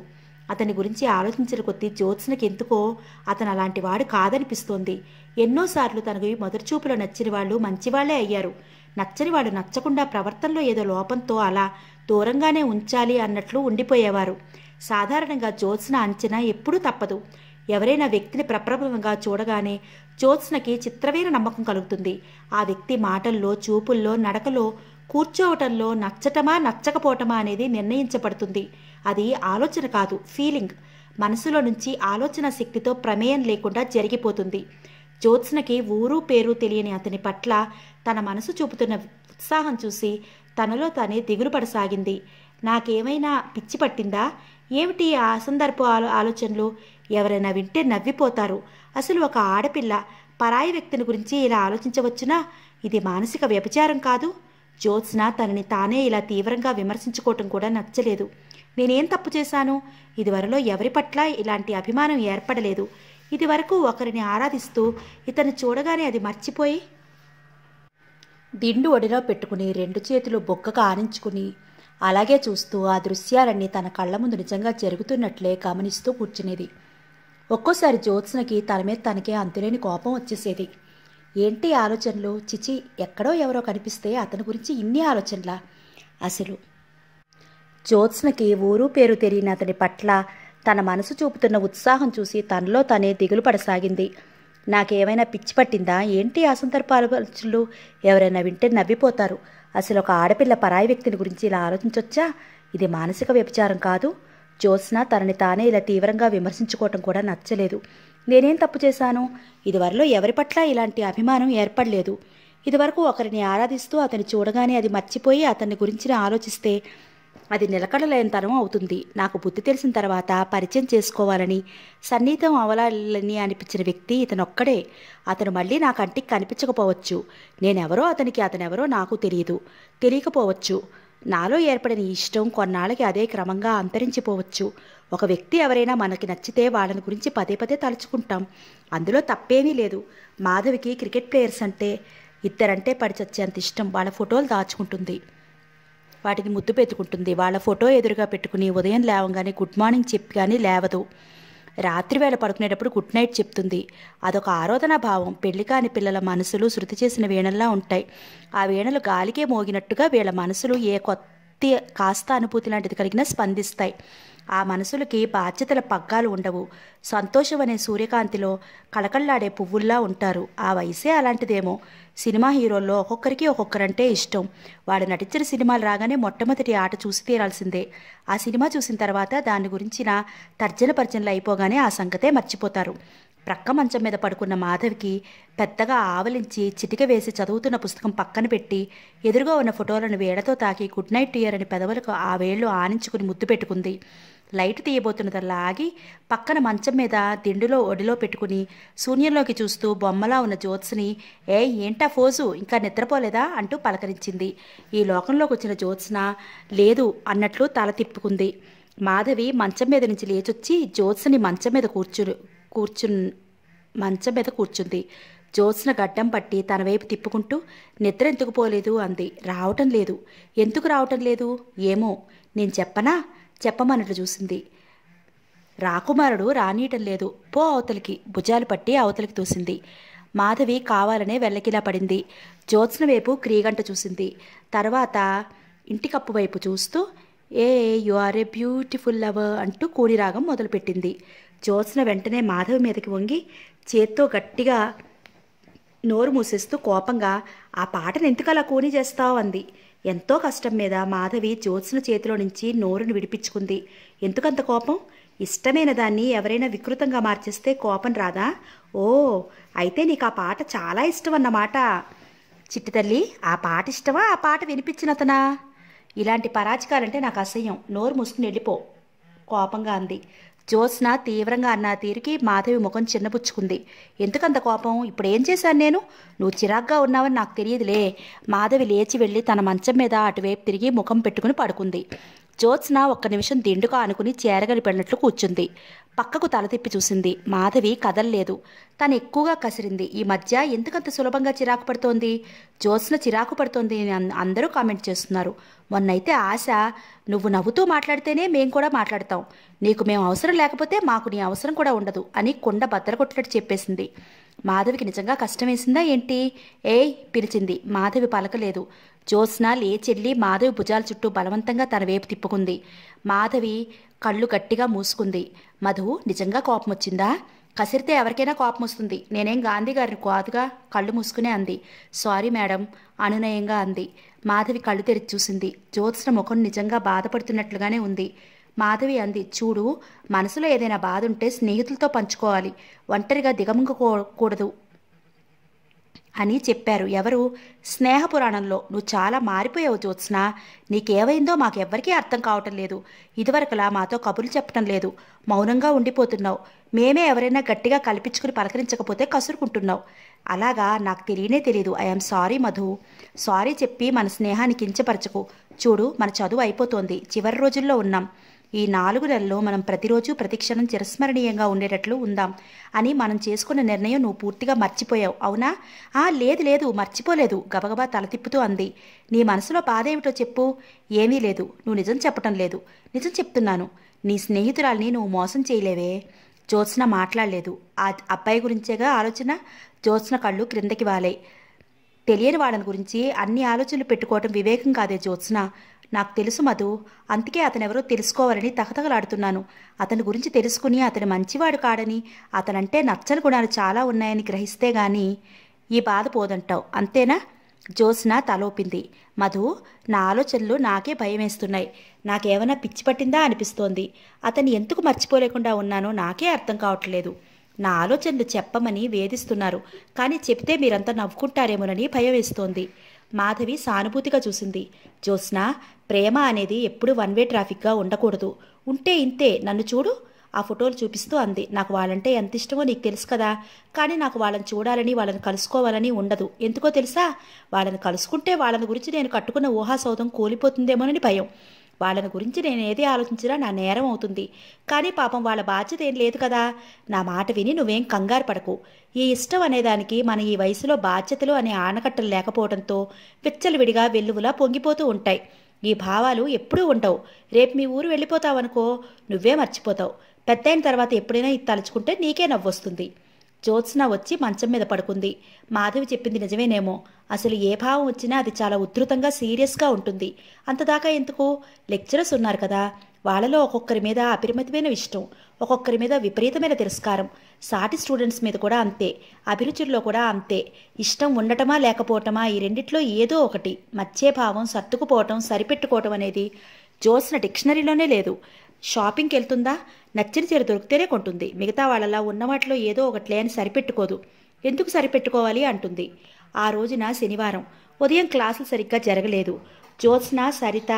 అతని గురించి ఆలోచించిన కొద్దీ జ్యోత్స్నకి ఎందుకో అతను అలాంటి వాడు కాదనిపిస్తోంది ఎన్నోసార్లు తనకు మొదటి చూపులో నచ్చిన వాళ్ళు మంచివాళ్లే అయ్యారు నచ్చని వాడు నచ్చకుండా ప్రవర్తనలో ఏదో లోపంతో అలా దూరంగానే ఉంచాలి అన్నట్లు ఉండిపోయేవారు సాధారణంగా జ్యోత్స్న అంచనా ఎప్పుడూ తప్పదు ఎవరైనా వ్యక్తిని ప్రప్రభంగా చూడగానే జ్యోత్స్నకి చిత్రమైన నమ్మకం కలుగుతుంది ఆ వ్యక్తి మాటల్లో చూపుల్లో నడకలో కూర్చోవటంలో నచ్చటమా నచ్చకపోవటమా అనేది నిర్ణయించబడుతుంది అది ఆలోచన కాదు ఫీలింగ్ మనసులో నుంచి ఆలోచన శక్తితో ప్రమేయం లేకుండా జరిగిపోతుంది జ్యోత్స్నకి ఊరు పేరు తెలియని అతని పట్ల తన మనసు చూపుతున్న ఉత్సాహం చూసి తనలో తానే దిగులు పడసాగింది నాకేమైనా పిచ్చి పట్టిందా ఏమిటి ఆ అసందర్భ ఆలో ఆలోచనలు ఎవరైనా వింటే నవ్విపోతారు అసలు ఒక ఆడపిల్ల పరాయి వ్యక్తిని గురించి ఇలా ఆలోచించవచ్చునా ఇది మానసిక వ్యభిచారం కాదు జ్యోత్స్న తనని తానే ఇలా తీవ్రంగా విమర్శించుకోవటం కూడా నచ్చలేదు నేనేం తప్పు చేశాను ఇదివరలో ఎవరి పట్ల ఇలాంటి అభిమానం ఏర్పడలేదు ఇదివరకు ఒకరిని ఆరాధిస్తూ ఇతను చూడగానే అది మర్చిపోయి దిండు ఒడిలో పెట్టుకుని రెండు చేతులు బొగ్గగా ఆనించుకుని అలాగే చూస్తూ ఆ దృశ్యాలన్నీ తన కళ్ళ ముందు నిజంగా జరుగుతున్నట్లే గమనిస్తూ కూర్చునేది ఒక్కోసారి జ్యోత్స్నకి తన మీద తనకే అంతులేని కోపం వచ్చేసేది ఏంటి ఆలోచనలు చిచి ఎక్కడో ఎవరో కనిపిస్తే అతని గురించి ఇన్ని ఆలోచనలా అసలు జ్యోత్స్నకి ఊరు పేరు తెలియని అతని పట్ల తన మనసు చూపుతున్న ఉత్సాహం చూసి తనలో తనే దిగులు పడసాగింది నాకేమైనా పిచ్చి పట్టిందా ఏంటి అసందర్భ ఆలోచనలు ఎవరైనా వింటే నవ్విపోతారు అసలు ఒక ఆడపిల్ల పరాయి వ్యక్తిని గురించి ఇలా ఆలోచించొచ్చా ఇది మానసిక వ్యభిచారం కాదు జ్యోత్స్న తనని తానే ఇలా తీవ్రంగా విమర్శించుకోవటం కూడా నచ్చలేదు నేనేం తప్పు చేశాను ఇదివరలో ఎవరి పట్ల ఇలాంటి అభిమానం ఏర్పడలేదు ఇదివరకు ఒకరిని ఆరాధిస్తూ అతని చూడగానే అది మర్చిపోయి అతన్ని గురించి ఆలోచిస్తే అది నిలకడలేనితనం అవుతుంది నాకు బుద్ధి తెలిసిన తర్వాత పరిచయం చేసుకోవాలని సన్నిహితం అవలాలని అనిపించిన వ్యక్తి ఇతనొక్కడే అతను మళ్ళీ నా కంటికి కనిపించకపోవచ్చు నేనెవరో అతనికి అతనెవరో నాకు తెలియదు తెలియకపోవచ్చు నాలో ఏర్పడిన ఈ ఇష్టం కొన్నాళ్ళకి అదే క్రమంగా అంతరించిపోవచ్చు ఒక వ్యక్తి ఎవరైనా మనకి నచ్చితే వాళ్ళని గురించి పదే పదే తలుచుకుంటాం అందులో తప్పేమీ లేదు మాధవికి క్రికెట్ ప్లేయర్స్ అంటే ఇద్దరంటే పడి చచ్చేంత ఇష్టం వాళ్ళ ఫోటోలు దాచుకుంటుంది వాటిని ముద్దు పెట్టుకుంటుంది వాళ్ళ ఫోటో ఎదురుగా పెట్టుకుని ఉదయం లేవగానే గుడ్ మార్నింగ్ చెప్పి కానీ లేవదు రాత్రి వేళ పడుకునేటప్పుడు గుడ్ నైట్ చెప్తుంది అదొక ఆరోధన భావం పెళ్లి కాని పిల్లల మనసులు శృతి చేసిన వీణల్లా ఉంటాయి ఆ వీణలు గాలికే మోగినట్టుగా వీళ్ళ మనసులు ఏ కొత్త కాస్త అనుభూతి లాంటిది కలిగినా స్పందిస్తాయి ఆ మనసులకి బాధ్యతల పగ్గాలు ఉండవు సంతోషం అనే సూర్యకాంతిలో కళకళ్లాడే పువ్వుల్లా ఉంటారు ఆ వయసే అలాంటిదేమో సినిమా హీరోల్లో ఒక్కొక్కరికి ఒక్కొక్కరంటే ఇష్టం వాడు నటించిన సినిమాలు రాగానే మొట్టమొదటి ఆట చూసి తీరాల్సిందే ఆ సినిమా చూసిన తర్వాత దాని గురించిన తర్జన పర్జనలు అయిపోగానే ఆ సంగతే మర్చిపోతారు ప్రక్క మంచం మీద పడుకున్న మాధవికి పెద్దగా ఆవలించి చిటిక వేసి చదువుతున్న పుస్తకం పక్కన పెట్టి ఎదురుగా ఉన్న ఫోటోలను వేడతో తాకి గుడ్ నైట్ ఇయర్ అని పెదవులకు ఆ వేళ్లు ఆనించుకుని ముద్దు పెట్టుకుంది లైట్ తీయబోతున్నదల్లా ఆగి పక్కన మంచం మీద దిండులో ఒడిలో పెట్టుకుని శూన్యంలోకి చూస్తూ బొమ్మలా ఉన్న జ్యోత్స్ని ఏ ఏంటా ఫోజు ఇంకా నిద్రపోలేదా అంటూ పలకరించింది ఈ లోకంలోకి వచ్చిన జ్యోత్స్న లేదు అన్నట్లు తల తిప్పుకుంది మాధవి మంచం మీద నుంచి లేచొచ్చి జ్యోత్స్ని మంచం మీద కూర్చు కూర్చు మంచం మీద కూర్చుంది జ్యోత్స్న గడ్డం పట్టి తన వైపు తిప్పుకుంటూ నిద్ర ఎందుకు పోలేదు అంది రావటం లేదు ఎందుకు రావటం లేదు ఏమో నేను చెప్పనా చెప్పమన్నట్లు చూసింది రాకుమారుడు రానీయటం లేదు పో అవతలికి భుజాలు పట్టి అవతలికి తోసింది మాధవి కావాలనే వెళ్ళకిలా పడింది జ్యోత్స్న వైపు క్రీగంట చూసింది తర్వాత ఇంటికప్పు వైపు చూస్తూ a you are a beautiful lover అంటూ కూడి రాగం మొదలుపెట్టింది జ్యోత్స్న వెంటనే మాధవి మీదకి వంగి చేత్తో గట్టిగా నోరు మూసేస్తూ కోపంగా ఆ పాటను ఎందుకలా కూని చేస్తావు అంది ఎంతో కష్టం మీద మాధవి జ్యోత్స్న చేతిలో నుంచి నోరును విడిపించుకుంది ఎందుకంత కోపం ఇష్టమైన దాన్ని ఎవరైనా వికృతంగా మార్చేస్తే కోపం రాదా ఓ అయితే నీకు ఆ పాట చాలా ఇష్టం అన్నమాట చిట్టి తల్లి ఆ పాట ఇష్టమా ఆ పాట వినిపించినతనా ఇలాంటి పరాచకాలంటే నాకు అసహ్యం నోరు మూసుకుని వెళ్ళిపో కోపంగా అంది జ్యోత్స్న తీవ్రంగా అన్న తీరికి మాధవి ముఖం చిన్నపుచ్చుకుంది ఎందుకంత కోపం ఇప్పుడు ఏం చేశాను నేను నువ్వు చిరాగ్గా ఉన్నావని నాకు తెలియదులే మాధవి లేచి వెళ్ళి తన మంచం మీద అటువైపు తిరిగి ముఖం పెట్టుకుని పడుకుంది జ్యోత్స్న ఒక్క నిమిషం దిండుగా అనుకుని చేరగలిపినట్లు కూర్చుంది పక్కకు తల తిప్పి చూసింది మాధవి కదల్లేదు తను ఎక్కువగా కసిరింది ఈ మధ్య ఎందుకంత సులభంగా చిరాకు పడుతోంది జ్యోత్స్న చిరాకు పడుతోంది అని అన్- అందరూ కామెంట్ చేస్తున్నారు మొన్నైతే ఆశ నువ్వు నవ్వుతూ మాట్లాడితేనే మేం కూడా మాట్లాడతాం నీకు మేము అవసరం లేకపోతే మాకు నీ అవసరం కూడా ఉండదు అని కొండ బద్దరగొట్టినట్టు చెప్పేసింది మాధవికి నిజంగా కష్టం వేసిందా ఏంటి ఏయ్ పిలిచింది మాధవి పలకలేదు జ్యోత్స్న లేచెల్లి మాధవి భుజాల చుట్టూ బలవంతంగా తన వైపు తిప్పుకుంది మాధవి కళ్ళు గట్టిగా మూసుకుంది మధు నిజంగా కోపం వచ్చిందా కసిరితే ఎవరికైనా కోపం వస్తుంది నేనేం గాంధీ గారిని కాదుగా కళ్ళు మూసుకునే అంది సారీ మేడం అనునయంగా అంది మాధవి కళ్ళు తెరిచి చూసింది జ్యోత్స్న ముఖం నిజంగా బాధపడుతున్నట్లుగానే ఉంది మాధవి అంది చూడు మనసులో ఏదైనా బాధ ఉంటే స్నేహితులతో పంచుకోవాలి ఒంటరిగా దిగమింగకూడదు అని చెప్పారు ఎవరు స్నేహ పురాణంలో నువ్వు చాలా మారిపోయావు జ్యోత్స్న నీకేమైందో మాకెవ్వరికీ అర్థం కావటం లేదు ఇదివరకులా మాతో కబుర్లు చెప్పటం లేదు మౌనంగా ఉండిపోతున్నావు మేమే ఎవరైనా గట్టిగా కల్పించుకుని పలకరించకపోతే కసురుకుంటున్నావు అలాగా నాకు తెలియనే తెలియదు ఐఎమ్ సారీ మధు సారీ చెప్పి మన స్నేహాన్ని కించపరచకు చూడు మన చదువు అయిపోతోంది చివరి రోజుల్లో ఉన్నాం ఈ నాలుగు నెలల్లో మనం ప్రతిరోజు ప్రతిక్షణం చిరస్మరణీయంగా ఉండేటట్లు ఉందాం అని మనం చేసుకున్న నిర్ణయం నువ్వు పూర్తిగా మర్చిపోయావు అవునా ఆ లేదు లేదు మర్చిపోలేదు గబగబా తల తిప్పుతూ అంది నీ మనసులో బాధ ఏమిటో చెప్పు ఏమీ లేదు నువ్వు నిజం చెప్పటం లేదు నిజం చెప్తున్నాను నీ స్నేహితురాల్ని నువ్వు మోసం చేయలేవే జ్యోత్స్న మాట్లాడలేదు ఆ అబ్బాయి గురించేగా ఆలోచన జ్యోత్స్న కళ్ళు క్రిందకి వాలాయి తెలియని వాళ్ళని గురించి అన్ని ఆలోచనలు పెట్టుకోవటం వివేకం కాదే జ్యోత్స్న నాకు తెలుసు మధు అందుకే అతనెవరో తెలుసుకోవాలని తహతహలాడుతున్నాను అతని గురించి తెలుసుకుని అతను మంచివాడు కాడని అతనంటే నచ్చని గుణాలు చాలా ఉన్నాయని గ్రహిస్తే గాని ఈ బాధ పోదంటావు అంతేనా జ్యోత్స్న తలోపింది మధు నా ఆలోచనలు నాకే భయమేస్తున్నాయి నాకేమైనా పిచ్చి పట్టిందా అనిపిస్తోంది అతన్ని ఎందుకు మర్చిపోలేకుండా ఉన్నానో నాకే అర్థం కావట్లేదు నా ఆలోచనలు చెప్పమని వేధిస్తున్నారు కానీ చెప్తే మీరంతా నవ్వుకుంటారేమోనని భయం వేస్తోంది మాధవి సానుభూతిగా చూసింది జ్యోత్స్న ప్రేమ అనేది ఎప్పుడు వన్ వే ట్రాఫిక్గా ఉండకూడదు ఉంటే ఇంతే నన్ను చూడు ఆ ఫోటోలు చూపిస్తూ అంది నాకు వాళ్ళంటే ఎంత ఇష్టమో నీకు తెలుసు కదా కానీ నాకు వాళ్ళని చూడాలని వాళ్ళని కలుసుకోవాలని ఉండదు ఎందుకో తెలుసా వాళ్ళని కలుసుకుంటే వాళ్ళని గురించి నేను కట్టుకున్న ఊహాసౌధం కూలిపోతుందేమోనని భయం వాళ్ళని గురించి నేను ఏది ఆలోచించినా నా నేరం అవుతుంది కానీ పాపం వాళ్ళ బాధ్యత ఏం లేదు కదా నా మాట విని నువ్వేం కంగారు పడకు ఈ ఇష్టం అనేదానికి మన ఈ వయసులో బాధ్యతలు అనే ఆనకట్టలు లేకపోవడంతో విచ్చలవిడిగా వెల్లువలా పొంగిపోతూ ఉంటాయి ఈ భావాలు ఎప్పుడూ ఉండవు రేపు మీ ఊరు వెళ్ళిపోతావనుకో నువ్వే మర్చిపోతావు పెద్దయిన తర్వాత ఎప్పుడైనా ఇది తలుచుకుంటే నీకే నవ్వొస్తుంది జ్యోత్స్న వచ్చి మంచం మీద పడుకుంది మాధవి చెప్పింది నిజమేనేమో అసలు ఏ భావం వచ్చినా అది చాలా ఉధృతంగా సీరియస్గా ఉంటుంది అంతదాకా ఎందుకు లెక్చరర్స్ ఉన్నారు కదా వాళ్ళలో ఒక్కొక్కరి మీద అపరిమితమైన ఇష్టం ఒక్కొక్కరి మీద విపరీతమైన తిరస్కారం సాటి స్టూడెంట్స్ మీద కూడా అంతే అభిరుచుల్లో కూడా అంతే ఇష్టం ఉండటమా లేకపోవటమా ఈ రెండిట్లో ఏదో ఒకటి మచ్చే భావం సర్దుకుపోవటం సరిపెట్టుకోవటం అనేది జ్యోత్స్న డిక్షనరీలోనే లేదు షాపింగ్కి వెళ్తుందా నచ్చిన చీర దొరికితేనే కొంటుంది మిగతా వాళ్ళలా ఉన్న వాటిలో ఏదో ఒకట్లే అని సరిపెట్టుకోదు ఎందుకు సరిపెట్టుకోవాలి అంటుంది ఆ రోజున శనివారం ఉదయం క్లాసులు సరిగ్గా జరగలేదు జ్యోత్స్న సరిత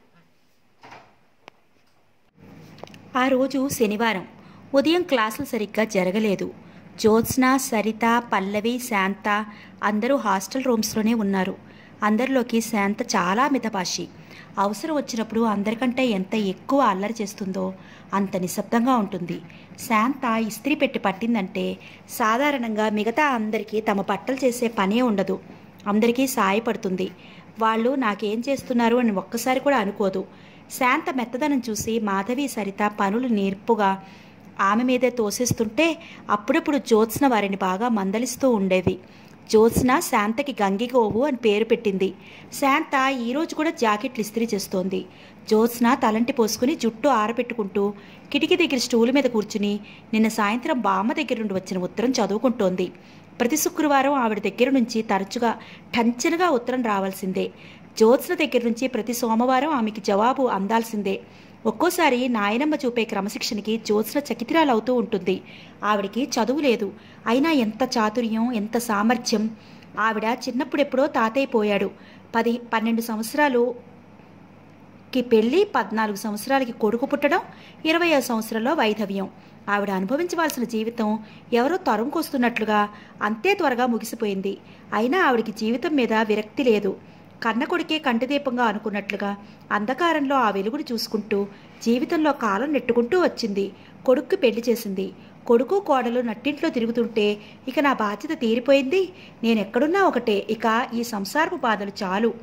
ఆ రోజు శనివారం ఉదయం క్లాసులు సరిగ్గా జరగలేదు జ్యోత్స్న సరిత పల్లవి శాంత అందరూ హాస్టల్ రూమ్స్లోనే ఉన్నారు అందరిలోకి శాంత చాలా మితభాషి అవసరం వచ్చినప్పుడు అందరికంటే ఎంత ఎక్కువ అల్లరి చేస్తుందో అంత నిశ్శబ్దంగా ఉంటుంది శాంత ఇస్త్రీ పెట్టి పట్టిందంటే సాధారణంగా మిగతా అందరికీ తమ బట్టలు చేసే పనే ఉండదు అందరికీ సాయపడుతుంది వాళ్ళు నాకేం చేస్తున్నారు అని ఒక్కసారి కూడా అనుకోదు శాంత మెత్తదనం చూసి మాధవి సరిత పనులు నేర్పుగా ఆమె మీదే తోసేస్తుంటే అప్పుడప్పుడు జ్యోత్స్న వారిని బాగా మందలిస్తూ ఉండేవి జ్యోత్స్న శాంతకి గంగిగోవు అని పేరు పెట్టింది శాంత ఈరోజు కూడా జాకెట్లు ఇస్త్రీ చేస్తోంది జ్యోత్స్న తలంటి పోసుకుని జుట్టు ఆరబెట్టుకుంటూ కిటికీ దగ్గర స్టూల్ మీద కూర్చుని నిన్న సాయంత్రం బామ్మ దగ్గర నుండి వచ్చిన ఉత్తరం చదువుకుంటోంది ప్రతి శుక్రవారం ఆవిడ దగ్గర నుంచి తరచుగా టంచనగా ఉత్తరం రావాల్సిందే జ్యోత్స్న దగ్గర నుంచి ప్రతి సోమవారం ఆమెకి జవాబు అందాల్సిందే ఒక్కోసారి నాయనమ్మ చూపే క్రమశిక్షణకి జ్యోత్స్న చకితిరాలవుతూ ఉంటుంది ఆవిడికి చదువు లేదు అయినా ఎంత చాతుర్యం ఎంత సామర్థ్యం ఆవిడ చిన్నప్పుడెప్పుడో తాతయ్య పోయాడు పది పన్నెండు సంవత్సరాలు కి పెళ్లి పద్నాలుగు సంవత్సరాలకి కొడుకు పుట్టడం ఇరవై ఐదు సంవత్సరాల్లో వైధవ్యం ఆవిడ అనుభవించవలసిన జీవితం ఎవరో తరుముకొస్తున్నట్లుగా అంతే త్వరగా ముగిసిపోయింది అయినా ఆవిడికి జీవితం మీద విరక్తి లేదు కన్న కొడుకే కంటిదీపంగా అనుకున్నట్లుగా అంధకారంలో ఆ వెలుగును చూసుకుంటూ జీవితంలో కాలం నెట్టుకుంటూ వచ్చింది కొడుక్కి పెళ్లి చేసింది కొడుకు కోడలు నట్టింట్లో తిరుగుతుంటే ఇక నా బాధ్యత తీరిపోయింది నేనెక్కడున్నా ఒకటే ఇక ఈ సంసారపు బాధలు చాలు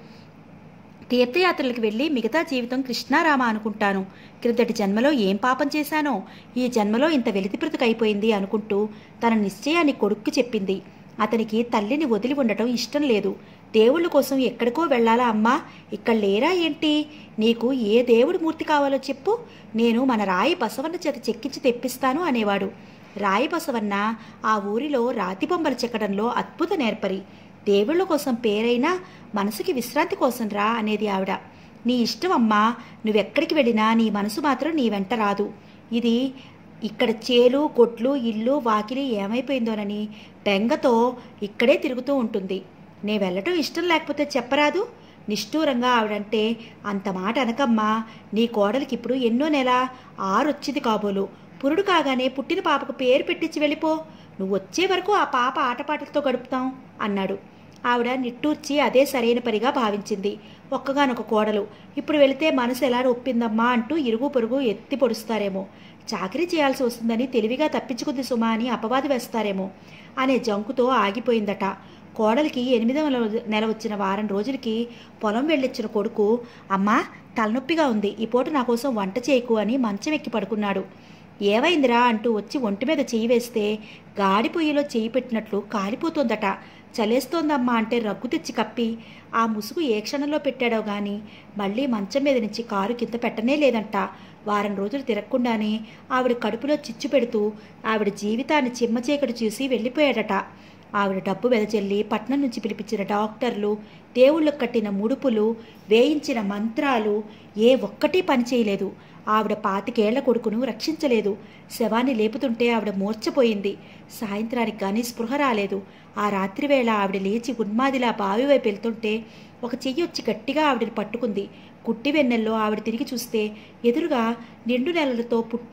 తీర్థయాత్రలకు వెళ్ళి మిగతా జీవితం కృష్ణారామ అనుకుంటాను క్రిందటి జన్మలో ఏం పాపం చేశానో ఈ జన్మలో ఇంత వెలితిప్రతికైపోయింది అనుకుంటూ తన నిశ్చయాన్ని కొడుక్కి చెప్పింది అతనికి తల్లిని వదిలి ఉండటం ఇష్టం లేదు దేవుళ్ళ కోసం ఎక్కడికో వెళ్ళాలా అమ్మా ఇక్కడ లేరా ఏంటి నీకు ఏ దేవుడి మూర్తి కావాలో చెప్పు నేను మన రాయి బసవన్న చేత చెక్కించి తెప్పిస్తాను అనేవాడు రాయి బసవన్న ఆ ఊరిలో రాతి బొమ్మలు చెక్కడంలో అద్భుత నేర్పరి దేవుళ్ళ కోసం పేరైనా మనసుకి విశ్రాంతి కోసం రా అనేది ఆవిడ నీ ఇష్టం అమ్మా నువ్వెక్కడికి వెళ్ళినా నీ మనసు మాత్రం నీ వెంట రాదు ఇది ఇక్కడ చేలు కొట్లు ఇల్లు వాకిలి ఏమైపోయిందోనని బెంగతో ఇక్కడే తిరుగుతూ ఉంటుంది నే వెళ్ళటం ఇష్టం లేకపోతే చెప్పరాదు నిష్ఠూరంగా ఆవిడంటే అంత మాట అనకమ్మా నీ కోడలికి ఇప్పుడు ఎన్నో నెల ఆరొచ్చింది కాబోలు పురుడు కాగానే పుట్టిన పాపకు పేరు పెట్టించి వెళ్ళిపో నువ్వు వచ్చే వరకు ఆ పాప ఆటపాటలతో గడుపుతాం అన్నాడు ఆవిడ నిట్టూర్చి అదే సరైన పనిగా భావించింది ఒక్కగానొక కోడలు ఇప్పుడు వెళితే మనసు ఎలా ఒప్పిందమ్మా అంటూ ఇరుగు పొరుగు ఎత్తి పొడుస్తారేమో చాకరీ చేయాల్సి వస్తుందని తెలివిగా తప్పించుకుంది సుమా అని అపవాది వేస్తారేమో అనే జంకుతో ఆగిపోయిందట కోడలికి ఎనిమిదవ నెల వచ్చిన వారం రోజులకి పొలం వెళ్ళొచ్చిన కొడుకు అమ్మా తలనొప్పిగా ఉంది ఈ పూట నా కోసం వంట చేయకు అని మంచం ఎక్కి పడుకున్నాడు ఏవైందిరా అంటూ వచ్చి ఒంటి మీద చెయ్యి వేస్తే గాడి పొయ్యిలో చెయ్యి పెట్టినట్లు కాలిపోతోందట చలేస్తోందమ్మా అంటే రగ్గు తెచ్చి కప్పి ఆ ముసుగు ఏ క్షణంలో పెట్టాడో గాని మళ్ళీ మంచం మీద నుంచి కారు కింద పెట్టనే లేదంట వారం రోజులు తిరగకుండానే ఆవిడ కడుపులో చిచ్చు పెడుతూ ఆవిడ జీవితాన్ని చిమ్మచీకటి చూసి వెళ్ళిపోయాడట ఆవిడ డబ్బు వెదజల్లి పట్నం నుంచి పిలిపించిన డాక్టర్లు దేవుళ్ళకు కట్టిన ముడుపులు వేయించిన మంత్రాలు ఏ ఒక్కటీ పనిచేయలేదు ఆవిడ పాతికేళ్ల కొడుకును రక్షించలేదు శవాన్ని లేపుతుంటే ఆవిడ మూర్చపోయింది సాయంత్రానికి కానీ స్పృహ రాలేదు ఆ రాత్రివేళ ఆవిడ లేచి ఉన్మాదిలా బావి వైపు వెళ్తుంటే ఒక చెయ్యి వచ్చి గట్టిగా ఆవిడని పట్టుకుంది కుట్టి వెన్నెల్లో ఆవిడ తిరిగి చూస్తే ఎదురుగా నిండు నెలలతో పుట్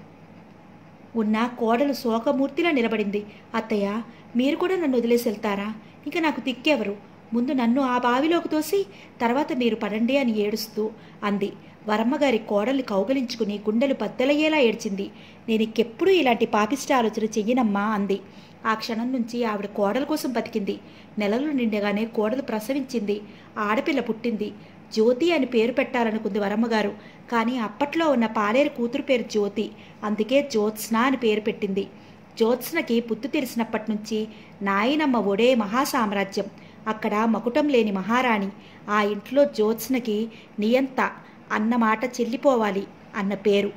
ఉన్న కోడలు శోకమూర్తిలా నిలబడింది అత్తయ్య మీరు కూడా నన్ను వదిలేసి వెళ్తారా ఇంకా నాకు దిక్కెవరు ముందు నన్ను ఆ బావిలోకి తోసి తర్వాత మీరు పడండి అని ఏడుస్తూ అంది వరమ్మగారి కోడల్ని కౌగలించుకుని గుండెలు బద్దలయ్యేలా ఏడ్చింది నేను ఇంకెప్పుడు ఇలాంటి పాపిష్ట ఆలోచన చెయ్యనమ్మా అంది ఆ క్షణం నుంచి ఆవిడ కోడల కోసం బతికింది నెలలు నిండగానే కోడలు ప్రసవించింది ఆడపిల్ల పుట్టింది జ్యోతి అని పేరు పెట్టాలనుకుంది వరమ్మగారు కానీ అప్పట్లో ఉన్న పాలేరు కూతురు పేరు జ్యోతి అందుకే జ్యోత్స్న అని పేరు పెట్టింది జ్యోత్స్నకి పుత్తు తెలిసినప్పటి నుంచి నాయనమ్మ ఒడే మహాసామ్రాజ్యం అక్కడ మకుటం లేని మహారాణి ఆ ఇంట్లో జ్యోత్స్నకి నియంత అన్నమాట చెల్లిపోవాలి అన్న పేరు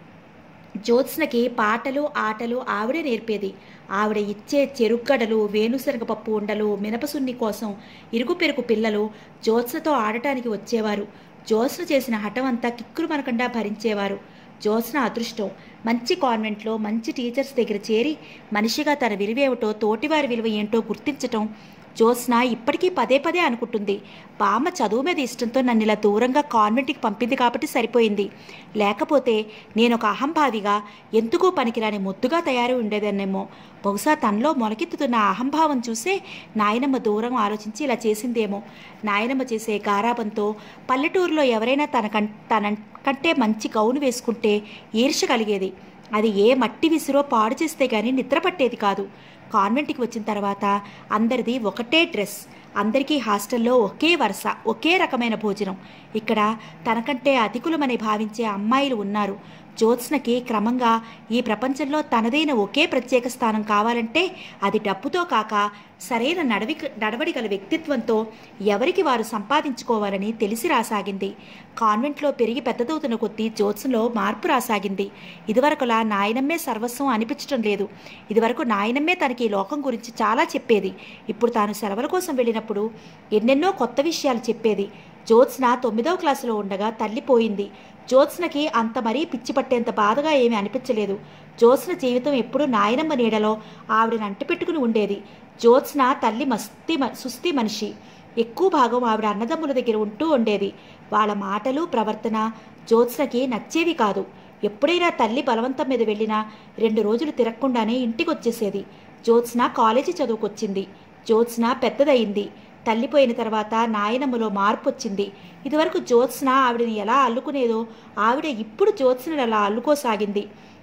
జ్యోత్స్నకి పాటలు ఆటలు ఆవిడే నేర్పేది ఆవిడ ఇచ్చే చెరుగ్గడలు వేణుశనగపప్పు ఉండలు మినపసున్ని కోసం ఇరుగు పెరుగు పిల్లలు జ్యోత్స్నతో ఆడటానికి వచ్చేవారు జ్యోత్స్న చేసిన హఠం అంతా కిక్కురు మనకుండా భరించేవారు జ్యోత్స్న అదృష్టం మంచి కాన్వెంట్లో మంచి టీచర్స్ దగ్గర చేరి మనిషిగా తన విలువేమిటో తోటివారి విలువ ఏంటో గుర్తించటం జ్యోత్స్న ఇప్పటికీ పదే పదే అనుకుంటుంది బామ్మ చదువు మీద ఇష్టంతో నన్ను ఇలా దూరంగా కాన్వెంట్కి పంపింది కాబట్టి సరిపోయింది లేకపోతే నేను ఒక అహంభావిగా ఎందుకో పనికిరాని ముద్దుగా తయారు ఉండేదన్నేమో బహుశా తనలో మొలకెత్తుతున్న అహంభావం చూసే నాయనమ్మ దూరం ఆలోచించి ఇలా చేసిందేమో నాయనమ్మ చేసే గారాబంతో పల్లెటూరులో ఎవరైనా తన కం తన కంటే మంచి గౌను వేసుకుంటే ఈర్ష కలిగేది అది ఏ మట్టి విసిరో పాడు చేస్తే గానీ నిద్ర పట్టేది కాదు కాన్వెంట్కి వచ్చిన తర్వాత అందరిది ఒకటే డ్రెస్ అందరికీ హాస్టల్లో ఒకే వరుస ఒకే రకమైన భోజనం ఇక్కడ తనకంటే అతికులమని భావించే అమ్మాయిలు ఉన్నారు జ్యోత్స్నకి క్రమంగా ఈ ప్రపంచంలో తనదైన ఒకే ప్రత్యేక స్థానం కావాలంటే అది డబ్బుతో కాక సరైన నడవి నడవడి గల వ్యక్తిత్వంతో ఎవరికి వారు సంపాదించుకోవాలని తెలిసి రాసాగింది కాన్వెంట్లో పెరిగి పెద్దదవుతున్న కొద్దీ జ్యోత్స్నలో మార్పు రాసాగింది ఇదివరకులా నాయనమ్మే సర్వస్వం అనిపించడం లేదు ఇదివరకు నాయనమ్మే తనకి ఈ లోకం గురించి చాలా చెప్పేది ఇప్పుడు తాను సెలవుల కోసం వెళ్ళినప్పుడు ఎన్నెన్నో కొత్త విషయాలు చెప్పేది జ్యోత్స్న తొమ్మిదవ క్లాసులో ఉండగా తల్లి పోయింది జ్యోత్స్నకి అంత మరీ పిచ్చి పట్టేంత బాధగా ఏమీ అనిపించలేదు జ్యోత్స్న జీవితం ఎప్పుడూ నాయనమ్మ నీడలో ఆవిడని అంటిపెట్టుకుని ఉండేది జ్యోత్స్న తల్లి మస్తి మ- సుస్థి మనిషి ఎక్కువ భాగం ఆవిడ అన్నదమ్ముల దగ్గర ఉంటూ ఉండేది వాళ్ళ మాటలు ప్రవర్తన జ్యోత్స్నకి నచ్చేవి కాదు ఎప్పుడైనా తల్లి బలవంతం మీద వెళ్ళినా రెండు రోజులు తిరగకుండానే ఇంటికి వచ్చేసేది జ్యోత్స్న కాలేజీ చదువుకొచ్చింది జ్యోత్స్న పెద్దదయింది తల్లిపోయిన తర్వాత నాయనమ్మలో మార్పు వచ్చింది ఇదివరకు జ్యోత్స్న ఆవిడని ఎలా అల్లుకునేదో ఆవిడ ఇప్పుడు జ్యోత్స్నని అలా అల్లుకోసాగింది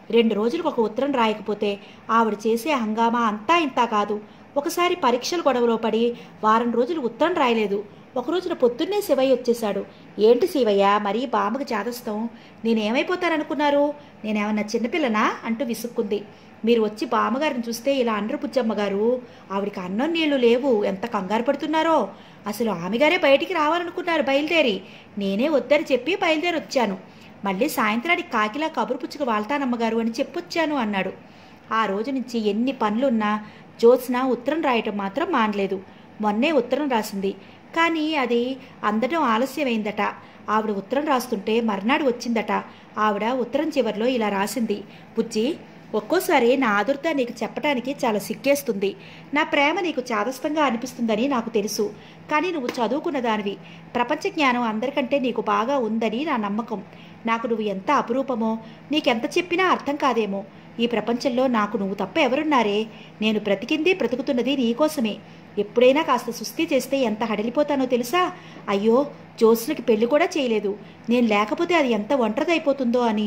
రెండు రోజులకు ఒక ఉత్తరం రాయకపోతే ఆవిడ చేసే హంగామా అంతా ఇంతా కాదు ఒకసారి పరీక్షల గొడవలో పడి వారం రోజులు ఉత్తరం రాయలేదు ఒక రోజున పొద్దున్నే శివయ్య వచ్చేశాడు ఏంటి శివయ్య మరీ బామ్మకి చేదస్తాం నేనేమైపోతాననుకున్నారు నేనేమన్నా చిన్నపిల్లనా అంటూ విసుక్కుంది మీరు వచ్చి బామ్మగారిని చూస్తే ఇలా అండ్రు పుచ్చమ్మ గారు ఆవిడికి అన్నం నీళ్లు లేవు ఎంత కంగారు పడుతున్నారో అసలు ఆమెగారే బయటికి రావాలనుకున్నారు బయలుదేరి నేనే వద్దని చెప్పి బయలుదేరి వచ్చాను మళ్ళీ సాయంత్రానికి కాకిలా కబురు పుచ్చుకు వాళ్తానమ్మగారు అని చెప్పొచ్చాను అన్నాడు ఆ రోజు నుంచి ఎన్ని పనులున్నా జ్యోత్స్న ఉత్తరం రాయటం మాత్రం మానలేదు మొన్నే ఉత్తరం రాసింది కానీ అది అందడం ఆలస్యమైందట ఆవిడ ఉత్తరం రాస్తుంటే మర్నాడు వచ్చిందట ఆవిడ ఉత్తరం చివర్లో ఇలా రాసింది బుజ్జి ఒక్కోసారి నా ఆదుర్ద నీకు చెప్పడానికి చాలా సిగ్గేస్తుంది నా ప్రేమ నీకు చాదస్తంగా అనిపిస్తుందని నాకు తెలుసు కానీ నువ్వు చదువుకున్న దానివి ప్రపంచ జ్ఞానం అందరికంటే నీకు బాగా ఉందని నా నమ్మకం నాకు నువ్వు ఎంత అపురూపమో నీకెంత చెప్పినా అర్థం కాదేమో ఈ ప్రపంచంలో నాకు నువ్వు తప్ప ఎవరున్నారే నేను బ్రతికింది బ్రతుకుతున్నది నీకోసమే ఎప్పుడైనా కాస్త సుస్థి చేస్తే ఎంత హడలిపోతానో తెలుసా అయ్యో జ్యోత్స్నకి పెళ్లి కూడా చేయలేదు నేను లేకపోతే అది ఎంత ఒంటరిదైపోతుందో అని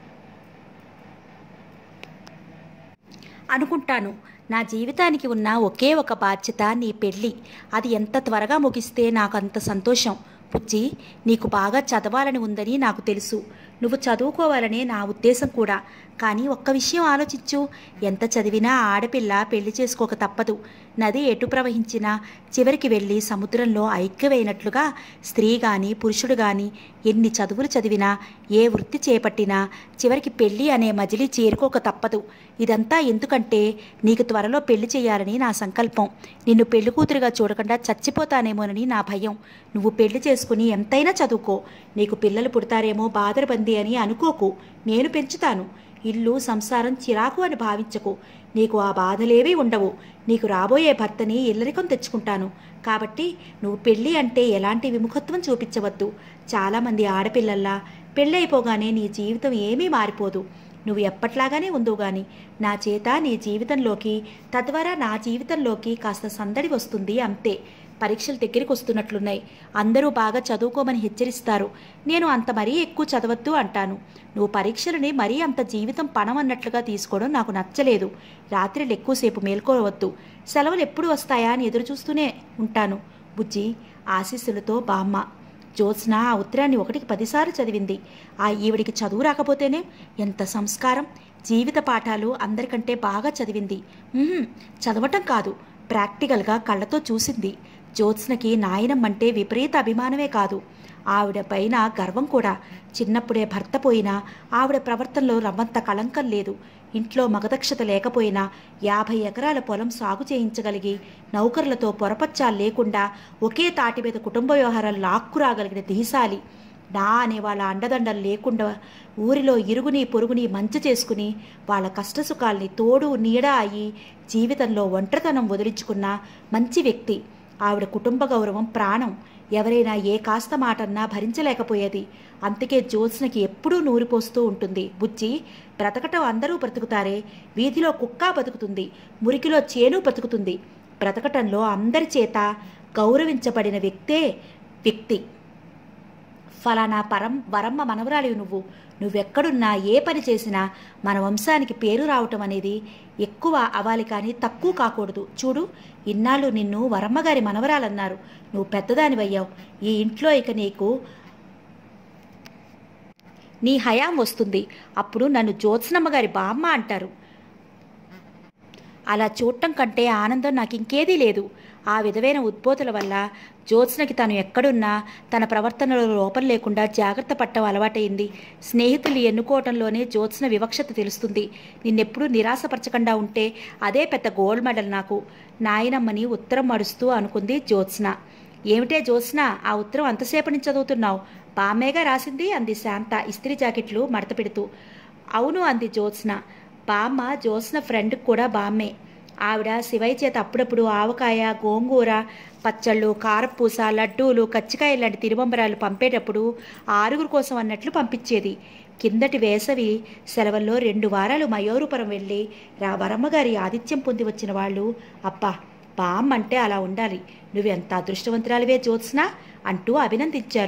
అనుకుంటాను నా జీవితానికి ఉన్న ఒకే ఒక బాధ్యత నీ పెళ్ళి అది ఎంత త్వరగా ముగిస్తే నాకు అంత సంతోషం పుచ్చి నీకు బాగా చదవాలని ఉందని నాకు తెలుసు నువ్వు చదువుకోవాలనే నా ఉద్దేశం కూడా కానీ ఒక్క విషయం ఆలోచించు ఎంత చదివినా ఆడపిల్ల పెళ్లి చేసుకోక తప్పదు నది ఎటు ప్రవహించినా చివరికి వెళ్ళి సముద్రంలో ఐక్యమైనట్లుగా స్త్రీ గాని పురుషుడు గాని ఎన్ని చదువులు చదివినా ఏ వృత్తి చేపట్టినా చివరికి పెళ్లి అనే మజిలీ చేరుకోక తప్పదు ఇదంతా ఎందుకంటే నీకు త్వరలో పెళ్లి చేయాలని నా సంకల్పం నిన్ను పెళ్లి కూతురుగా చూడకుండా చచ్చిపోతానేమోనని నా భయం నువ్వు పెళ్లి చేసుకుని ఎంతైనా చదువుకో నీకు పిల్లలు పుడతారేమో బాదరబంది అని అనుకోకు నేను పెంచుతాను ఇల్లు సంసారం చిరాకు అని భావించకు నీకు ఆ బాధలేవీ ఉండవు నీకు రాబోయే భర్తని ఇల్లరికం తెచ్చుకుంటాను కాబట్టి నువ్వు పెళ్ళి అంటే ఎలాంటి విముఖత్వం చూపించవద్దు చాలామంది ఆడపిల్లల్లా పెళ్ళైపోగానే నీ జీవితం ఏమీ మారిపోదు నువ్వు ఎప్పట్లాగానే ఉందువు గాని నా చేత నీ జీవితంలోకి తద్వారా నా జీవితంలోకి కాస్త సందడి వస్తుంది అంతే పరీక్షలు దగ్గరికి వస్తున్నట్లున్నాయి అందరూ బాగా చదువుకోమని హెచ్చరిస్తారు నేను అంత మరీ ఎక్కువ చదవద్దు అంటాను నువ్వు పరీక్షలని మరీ అంత జీవితం పణం అన్నట్లుగా తీసుకోవడం నాకు నచ్చలేదు రాత్రిలు ఎక్కువసేపు మేల్కోవద్దు సెలవులు ఎప్పుడు వస్తాయా అని ఎదురు చూస్తూనే ఉంటాను బుజ్జి ఆశీస్సులతో బామ్మ జ్యోత్స్న ఆ ఉత్తరాన్ని ఒకటికి పదిసార్లు చదివింది ఆ ఈవిడికి చదువు రాకపోతేనే ఎంత సంస్కారం జీవిత పాఠాలు అందరికంటే బాగా చదివింది ఉహుం, చదవటం కాదు ప్రాక్టికల్గా కళ్ళతో చూసింది జ్యోత్స్నకి నాయనమ్మంటే విపరీత అభిమానమే కాదు ఆవిడ పైన గర్వం కూడా చిన్నప్పుడే భర్త పోయినా ఆవిడ ప్రవర్తనలో రవ్వంత కళంకం లేదు ఇంట్లో మగదక్షత లేకపోయినా యాభై ఎకరాల పొలం సాగు చేయించగలిగి నౌకర్లతో పొరపచ్చాలు లేకుండా ఒకే తాటి మీద కుటుంబ వ్యవహారాలు లాక్కురాగలిగిన దీశాలి నా అనే వాళ్ళ అండదండలు లేకుండా ఊరిలో ఇరుగుని పొరుగుని మంచి చేసుకుని వాళ్ళ కష్టసుఖాల్ని తోడు నీడ అయి జీవితంలో ఒంటరితనం వదిలించుకున్న మంచి వ్యక్తి ఆవిడ కుటుంబ గౌరవం ప్రాణం ఎవరైనా ఏ కాస్త మాటన్నా భరించలేకపోయేది అందుకే జ్యోత్స్నకి ఎప్పుడూ నూరిపోస్తూ ఉంటుంది బుజ్జి బ్రతకటం అందరూ బ్రతుకుతారే వీధిలో కుక్క బతుకుతుంది మురికిలో చేను బతుకుతుంది బ్రతకటంలో అందరి చేత గౌరవించబడిన వ్యక్తే వ్యక్తి ఫలానా పరం వరమ్మ మనవరాలివి నువ్వు నువ్వెక్కడున్నా ఏ పని చేసినా మన వంశానికి పేరు రావటం అనేది ఎక్కువ అవ్వాలి కానీ తక్కువ కాకూడదు చూడు ఇన్నాళ్ళు నిన్ను వరమ్మగారి మనవరాలన్నారు నువ్వు పెద్దదానివయ్యావు ఈ ఇంట్లో ఇక నీకు నీ హయాం వస్తుంది అప్పుడు నన్ను జ్యోత్స్నమ్మ గారి బామ్మ అంటారు అలా చూడటం కంటే ఆనందం నాకు ఇంకేదీ లేదు ఆ విధమైన ఉద్బోధుల వల్ల జ్యోత్స్నకి తను ఎక్కడున్నా తన ప్రవర్తనలో లోపం లేకుండా జాగ్రత్త పట్టం అలవాటైంది స్నేహితులు ఎన్నుకోవటంలోనే జ్యోత్స్న వివక్షత తెలుస్తుంది నిన్నెప్పుడూ నిరాశపరచకుండా ఉంటే అదే పెద్ద గోల్డ్ మెడల్ నాకు నాయనమ్మని ఉత్తరం మడుస్తూ అనుకుంది జ్యోత్స్న ఏమిటే జ్యోత్స్న ఆ ఉత్తరం అంతసేపు నుంచి చదువుతున్నావు బామ్మేగా రాసింది అంది శాంత ఇస్త్రీ జాకెట్లు మడత పెడుతూ అవును అంది జ్యోత్స్న బామ్మ జ్యోత్స్న ఫ్రెండ్కి కూడా బామ్మే ఆవిడ శివయ్య చేత అప్పుడప్పుడు ఆవకాయ గోంగూర పచ్చళ్ళు కారపూస లడ్డూలు కచ్చికాయ లాంటి తిరుబంబరాలు పంపేటప్పుడు ఆరుగురు కోసం అన్నట్లు పంపించేది కిందటి వేసవి సెలవుల్లో రెండు వారాలు మయూరుపురం వెళ్ళి రా వరమ్మగారి ఆతిథ్యం పొంది వచ్చిన వాళ్ళు అబ్బా బామ్మ అంటే అలా ఉండాలి నువ్వెంత అదృష్టవంతురాలివే జ్యోత్స్న అంటూ అభినందించారు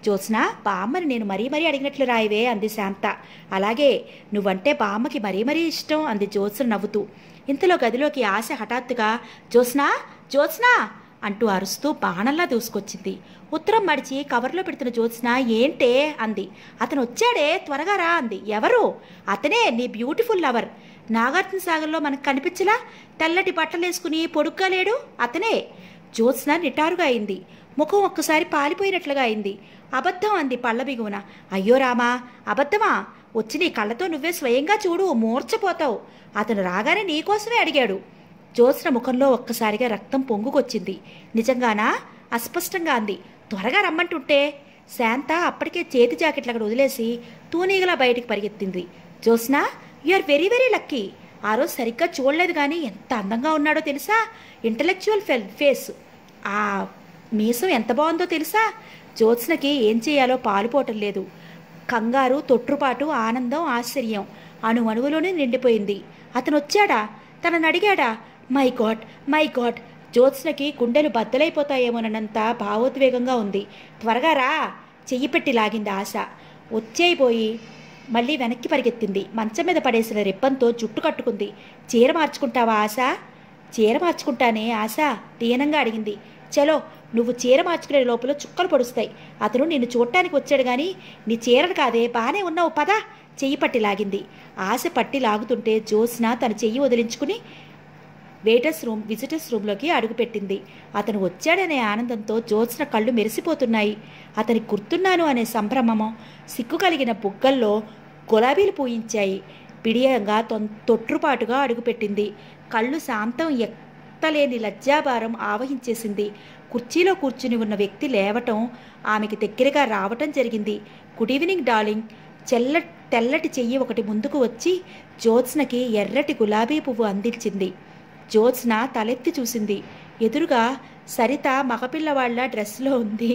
జ్యోత్స్న బామ్మని నేను మరీ మరీ అడిగినట్లు రాయివే అంది శాంత అలాగే నువ్వంటే బామ్మకి మరీ మరీ ఇష్టం అంది జ్యోత్స్న నవ్వుతూ ఇంతలో గదిలోకి ఆశ హఠాత్తుగా జ్యోత్స్నా జ్యోత్స్నా అంటూ అరుస్తూ బాణంలా దూసుకొచ్చింది ఉత్తరం మడిచి కవర్లో పెడుతున్న జ్యోత్స్న ఏంటే అంది అతను వచ్చాడే త్వరగా రా అంది ఎవరు అతనే నీ బ్యూటిఫుల్ లవర్ నాగార్జున సాగర్లో మనకు కనిపించలా తెల్లటి బట్టలేసుకుని పొడుగ్గా లేడు అతనే జ్యోత్స్న నిటారుగా అయింది ముఖం ఒక్కసారి పాలిపోయినట్లుగా అయింది అబద్ధం అంది పళ్ళ బిగువున అయ్యో రామా అబద్ధమా వచ్చి నీ కళ్ళతో నువ్వే స్వయంగా చూడు మూర్చపోతావు అతను రాగానే నీకోసమే అడిగాడు జ్యోత్స్న ముఖంలో ఒక్కసారిగా రక్తం పొంగుకొచ్చింది నిజంగానా అస్పష్టంగా అంది త్వరగా రమ్మంటుంటే శాంత అప్పటికే చేతి జాకెట్లు అక్కడ వదిలేసి తూనీగలా బయటికి పరిగెత్తింది Jyotsna you are very very lucky ఆ రోజు సరిగ్గా చూడలేదు కానీ ఎంత అందంగా ఉన్నాడో తెలుసా ఇంటలెక్చువల్ ఫెల్ ఫేస్ ఆ మీసం ఎంత బాగుందో తెలుసా జ్యోత్స్నకి ఏం చేయాలో పాలుపోవటం లేదు కంగారు తొట్టుపాటు ఆనందం ఆశ్చర్యం అణు అణువులోనే నిండిపోయింది అతను వచ్చాడా తనని అడిగాడా మై గాడ్ మై గాడ్ జ్యోత్స్నకి గుండెలు బద్దలైపోతాయేమోనన్నంత భావోద్వేగంగా ఉంది త్వరగా రా చెయ్యి పెట్టి లాగింది ఆశ వచ్చేయిపోయి మళ్ళీ వెనక్కి పరిగెత్తింది మంచం మీద పడేసిన రిప్పంతో జుట్టు కట్టుకుంది చీర మార్చుకుంటావా ఆశ చీర మార్చుకుంటానే ఆశ దీనంగా అడిగింది చలో నువ్వు చీర మార్చుకునే లోపల చుక్కలు పొడుస్తాయి అతను నిన్ను చూడటానికి వచ్చాడు గాని నీ చీరను కాదే బానే ఉన్నావు పదా చెయ్యి పట్టి లాగింది ఆశ పట్టి లాగుతుంటే జ్యోత్స్న తన చెయ్యి వదిలించుకుని వెయిటర్స్ రూమ్ విజిటర్స్ రూమ్లోకి అడుగుపెట్టింది అతను వచ్చాడనే ఆనందంతో జ్యోత్స్న కళ్ళు మెరిసిపోతున్నాయి అతని గుర్తున్నాను అనే సంభ్రమమో సిగ్గు కలిగిన బుగ్గల్లో గులాబీలు పూయించాయి పిడియంగా తొన్ తొట్రుపాటుగా అడుగుపెట్టింది కళ్ళు శాంతం ఎత్తలేని లజ్జాభారం ఆవహించేసింది కుర్చీలో కూర్చుని ఉన్న వ్యక్తి లేవటం ఆమెకి దగ్గరగా రావటం జరిగింది గుడ్ ఈవినింగ్ డార్లింగ్ చెల్ల తెల్లటి చెయ్యి ఒకటి ముందుకు వచ్చి జ్యోత్స్నకి ఎర్రటి గులాబీ పువ్వు అందించింది జ్యోత్స్న తలెత్తి చూసింది ఎదురుగా సరిత మగపిల్లవాళ్ల డ్రెస్లో ఉంది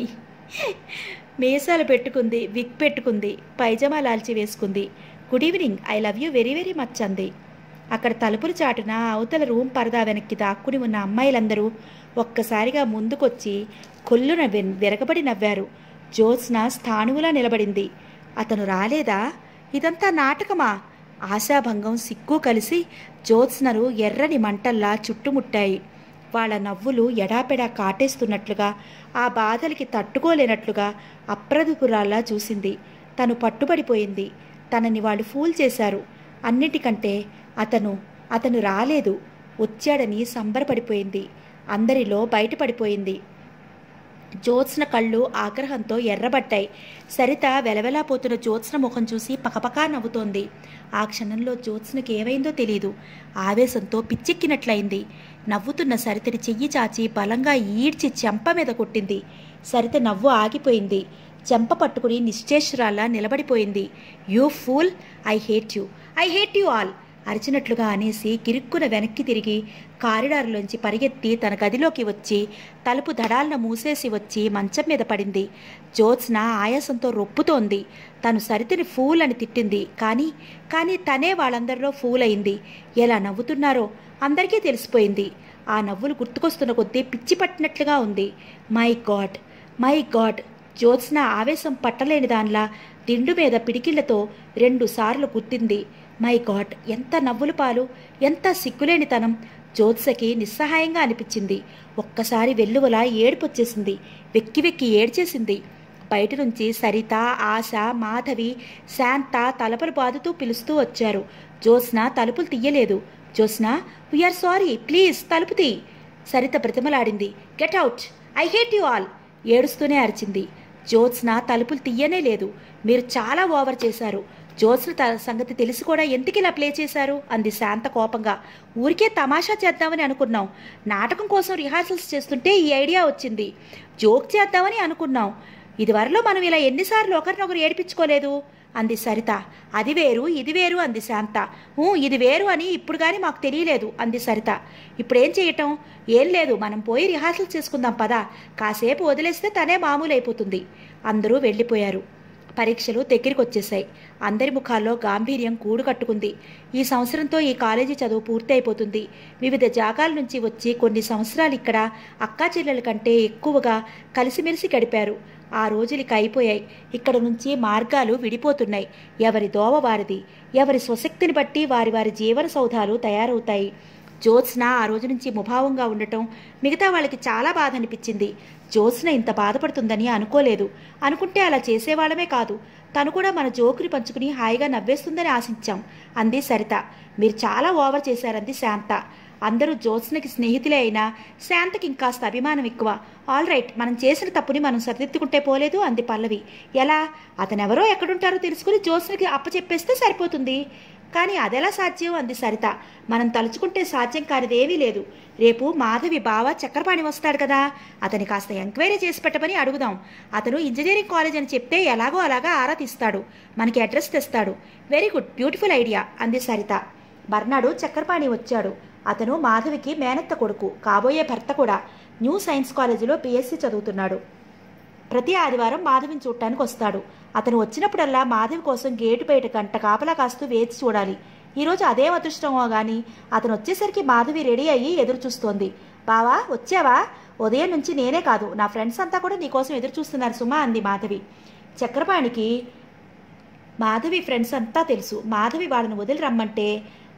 మీసాలు పెట్టుకుంది విగ్ పెట్టుకుంది పైజమా లాల్చి వేసుకుంది good evening I love you very very much అంది అక్కడ తలుపుల చాటున అవతల రూమ్ పరదా వెనక్కి దాక్కుని ఉన్న అమ్మాయిలందరూ ఒక్కసారిగా ముందుకొచ్చి కొల్లున వెన్ విరగబడి నవ్వారు జ్యోత్స్న స్థాణువులా నిలబడింది అతను రాలేదా ఇదంతా నాటకమా ఆశాభంగం సిగ్గు కలిసి జ్యోత్స్నరు ఎర్రని మంటల్లా చుట్టుముట్టాయి వాళ్ళ నవ్వులు ఎడాపెడా కాటేస్తున్నట్లుగా ఆ బాధలకి తట్టుకోలేనట్లుగా అప్రదుపురాల్లా చూసింది తను పట్టుబడిపోయింది తనని వాళ్ళు ఫూల్ చేశారు అన్నిటికంటే అతను అతను రాలేదు వచ్చాడని సంబరపడిపోయింది అందరిలో బయటపడిపోయింది జ్యోత్స్న కళ్ళు ఆగ్రహంతో ఎర్రబడ్డాయి సరిత వెలవెలా పోతున్న జ్యోత్స్న ముఖం చూసి పకపకా నవ్వుతోంది ఆ క్షణంలో జ్యోత్స్నకి ఏమైందో తెలియదు ఆవేశంతో పిచ్చెక్కినట్లయింది నవ్వుతున్న సరితని చెయ్యి చాచి బలంగా ఈడ్చి చెంప మీద కొట్టింది సరిత నవ్వు ఆగిపోయింది చెంప పట్టుకుని నిశ్చేష్రాల్లా నిలబడిపోయింది you fool I hate you I hate you all అరిచినట్లుగా అనేసి కిరుక్కున వెనక్కి తిరిగి కారిడార్లోంచి పరిగెత్తి తన గదిలోకి వచ్చి తలుపు దడాలన మూసేసి వచ్చి మంచం మీద పడింది జ్యోత్స్న ఆయాసంతో రొప్పుతోంది తను సరితిని ఫూల్ అని తిట్టింది కానీ కానీ తనే వాళ్ళందరిలో ఫూల్ అయింది ఎలా నవ్వుతున్నారో అందరికీ తెలిసిపోయింది ఆ నవ్వులు గుర్తుకొస్తున్న కొద్దీ పిచ్చి పట్టినట్లుగా ఉంది my god my god Jyotsna ఆవేశం పట్టలేని దానిలా దిండు మీద పిడికిళ్లతో రెండు సార్లు గుర్తింది మై గాడ్ ఎంత నవ్వులు పాలు ఎంత సిగ్గులేనితనం జ్యోత్సకి నిస్సహాయంగా అనిపించింది ఒక్కసారి వెల్లువలా ఏడుపొచ్చేసింది వెక్కి వెక్కి ఏడ్చేసింది బయట నుంచి సరిత ఆశ మాధవి శాంత తలపలు బాదుతూ పిలుస్తూ వచ్చారు జ్యోత్స్న తలుపులు తీయలేదు జ్యోత్స్న వీఆర్ సారీ ప్లీజ్ తలుపు తీ సరిత ప్రతిమలాడింది get out I hate you all ఏడుస్తూనే అరిచింది జ్యోత్స్న తలుపులు తీయనే లేదు మీరు చాలా ఓవర్ చేశారు జ్యోత్స్న త సంగతి తెలిసి కూడా ఎందుకు ఇలా ప్లే చేశారు అంది శాంత కోపంగా ఊరికే తమాషా చేద్దామని అనుకున్నాం నాటకం కోసం రిహార్సల్స్ చేస్తుంటే ఈ ఐడియా వచ్చింది జోక్ చేద్దామని అనుకున్నాం ఇదివరలో మనం ఇలా ఎన్నిసార్లు ఒకరినొకరు ఏడిపించుకోలేదు అంది సరిత అది వేరు ఇది వేరు అంది శాంత ఊ ఇది వేరు అని ఇప్పుడు కానీ మాకు తెలియలేదు అంది సరిత ఇప్పుడేం చేయటం ఏం లేదు మనం పోయి రిహార్సల్ చేసుకుందాం పదా కాసేపు వదిలేస్తే తనే మామూలు అయిపోతుంది అందరూ వెళ్ళిపోయారు పరీక్షలు దగ్గరికి వచ్చేసాయి అందరి ముఖాల్లో గాంభీర్యం కూడు కట్టుకుంది ఈ సంవత్సరంతో ఈ కాలేజీ చదువు పూర్తి అయిపోతుంది వివిధ జాగాల నుంచి వచ్చి కొన్ని సంవత్సరాలు ఇక్కడ అక్కా చెల్లెల కంటే ఎక్కువగా కలిసిమెలిసి గడిపారు ఆ రోజులు ఇక అయిపోయాయి ఇక్కడ నుంచి మార్గాలు విడిపోతున్నాయి ఎవరి దోవ వారిది ఎవరి స్వశక్తిని బట్టి వారి వారి జీవన సౌధాలు తయారవుతాయి జ్యోత్స్న ఆ రోజు నుంచి ముభావంగా ఉండటం మిగతా వాళ్ళకి చాలా బాధ అనిపించింది జ్యోత్స్న ఇంత బాధపడుతుందని అనుకోలేదు అనుకుంటే అలా చేసేవాళ్ళమే కాదు తను కూడా మన జోకుని పంచుకుని హాయిగా నవ్వేస్తుందని ఆశించాం అంది సరిత మీరు చాలా ఓవర్ చేశారంది శాంత అందరూ జ్యోత్స్నకి స్నేహితులే అయినా శాంతకి ఇంకాస్త అభిమానం ఎక్కువ ఆల్ రైట్ మనం చేసిన తప్పుని మనం సరిదిద్దుకుంటే పోలేదు అంది పల్లవి ఎలా అతనెవరో ఎక్కడుంటారో తెలుసుకుని జ్యోత్స్నకి అప్పచెప్పేస్తే సరిపోతుంది కానీ అదెలా సాధ్యం అంది సరిత మనం తలుచుకుంటే సాధ్యం కానిదేమీ లేదు రేపు మాధవి బావ చక్రపాణి వస్తాడు కదా అతని కాస్త ఎంక్వైరీ చేసి పెట్టమని అడుగుదాం అతను ఇంజనీరింగ్ కాలేజ్ అని చెప్తే ఎలాగో అలాగా ఆరా తీస్తాడు మనకి అడ్రస్ తెస్తాడు వెరీ గుడ్ బ్యూటిఫుల్ ఐడియా అంది సరిత మర్నాడు చక్రపాణి వచ్చాడు అతను మాధవికి మేనత్త కొడుకు కాబోయే భర్త కూడా న్యూ సైన్స్ కాలేజీలో బీఎస్సీ చదువుతున్నాడు ప్రతి ఆదివారం మాధవిని చూడటానికి వస్తాడు అతను వచ్చినప్పుడల్లా మాధవి కోసం గేటు బయట గంట కాపలా కాస్తూ వేచి చూడాలి ఈరోజు అదే అదృష్టమో గాని అతను వచ్చేసరికి మాధవి రెడీ అయ్యి ఎదురు చూస్తోంది బావా వచ్చావా ఉదయం నుంచి నేనే కాదు నా ఫ్రెండ్స్ అంతా కూడా నీకోసం ఎదురు చూస్తున్నారు సుమా అంది మాధవి చక్రపాణికి మాధవి ఫ్రెండ్స్ అంతా తెలుసు మాధవి వాళ్ళని వదిలి రమ్మంటే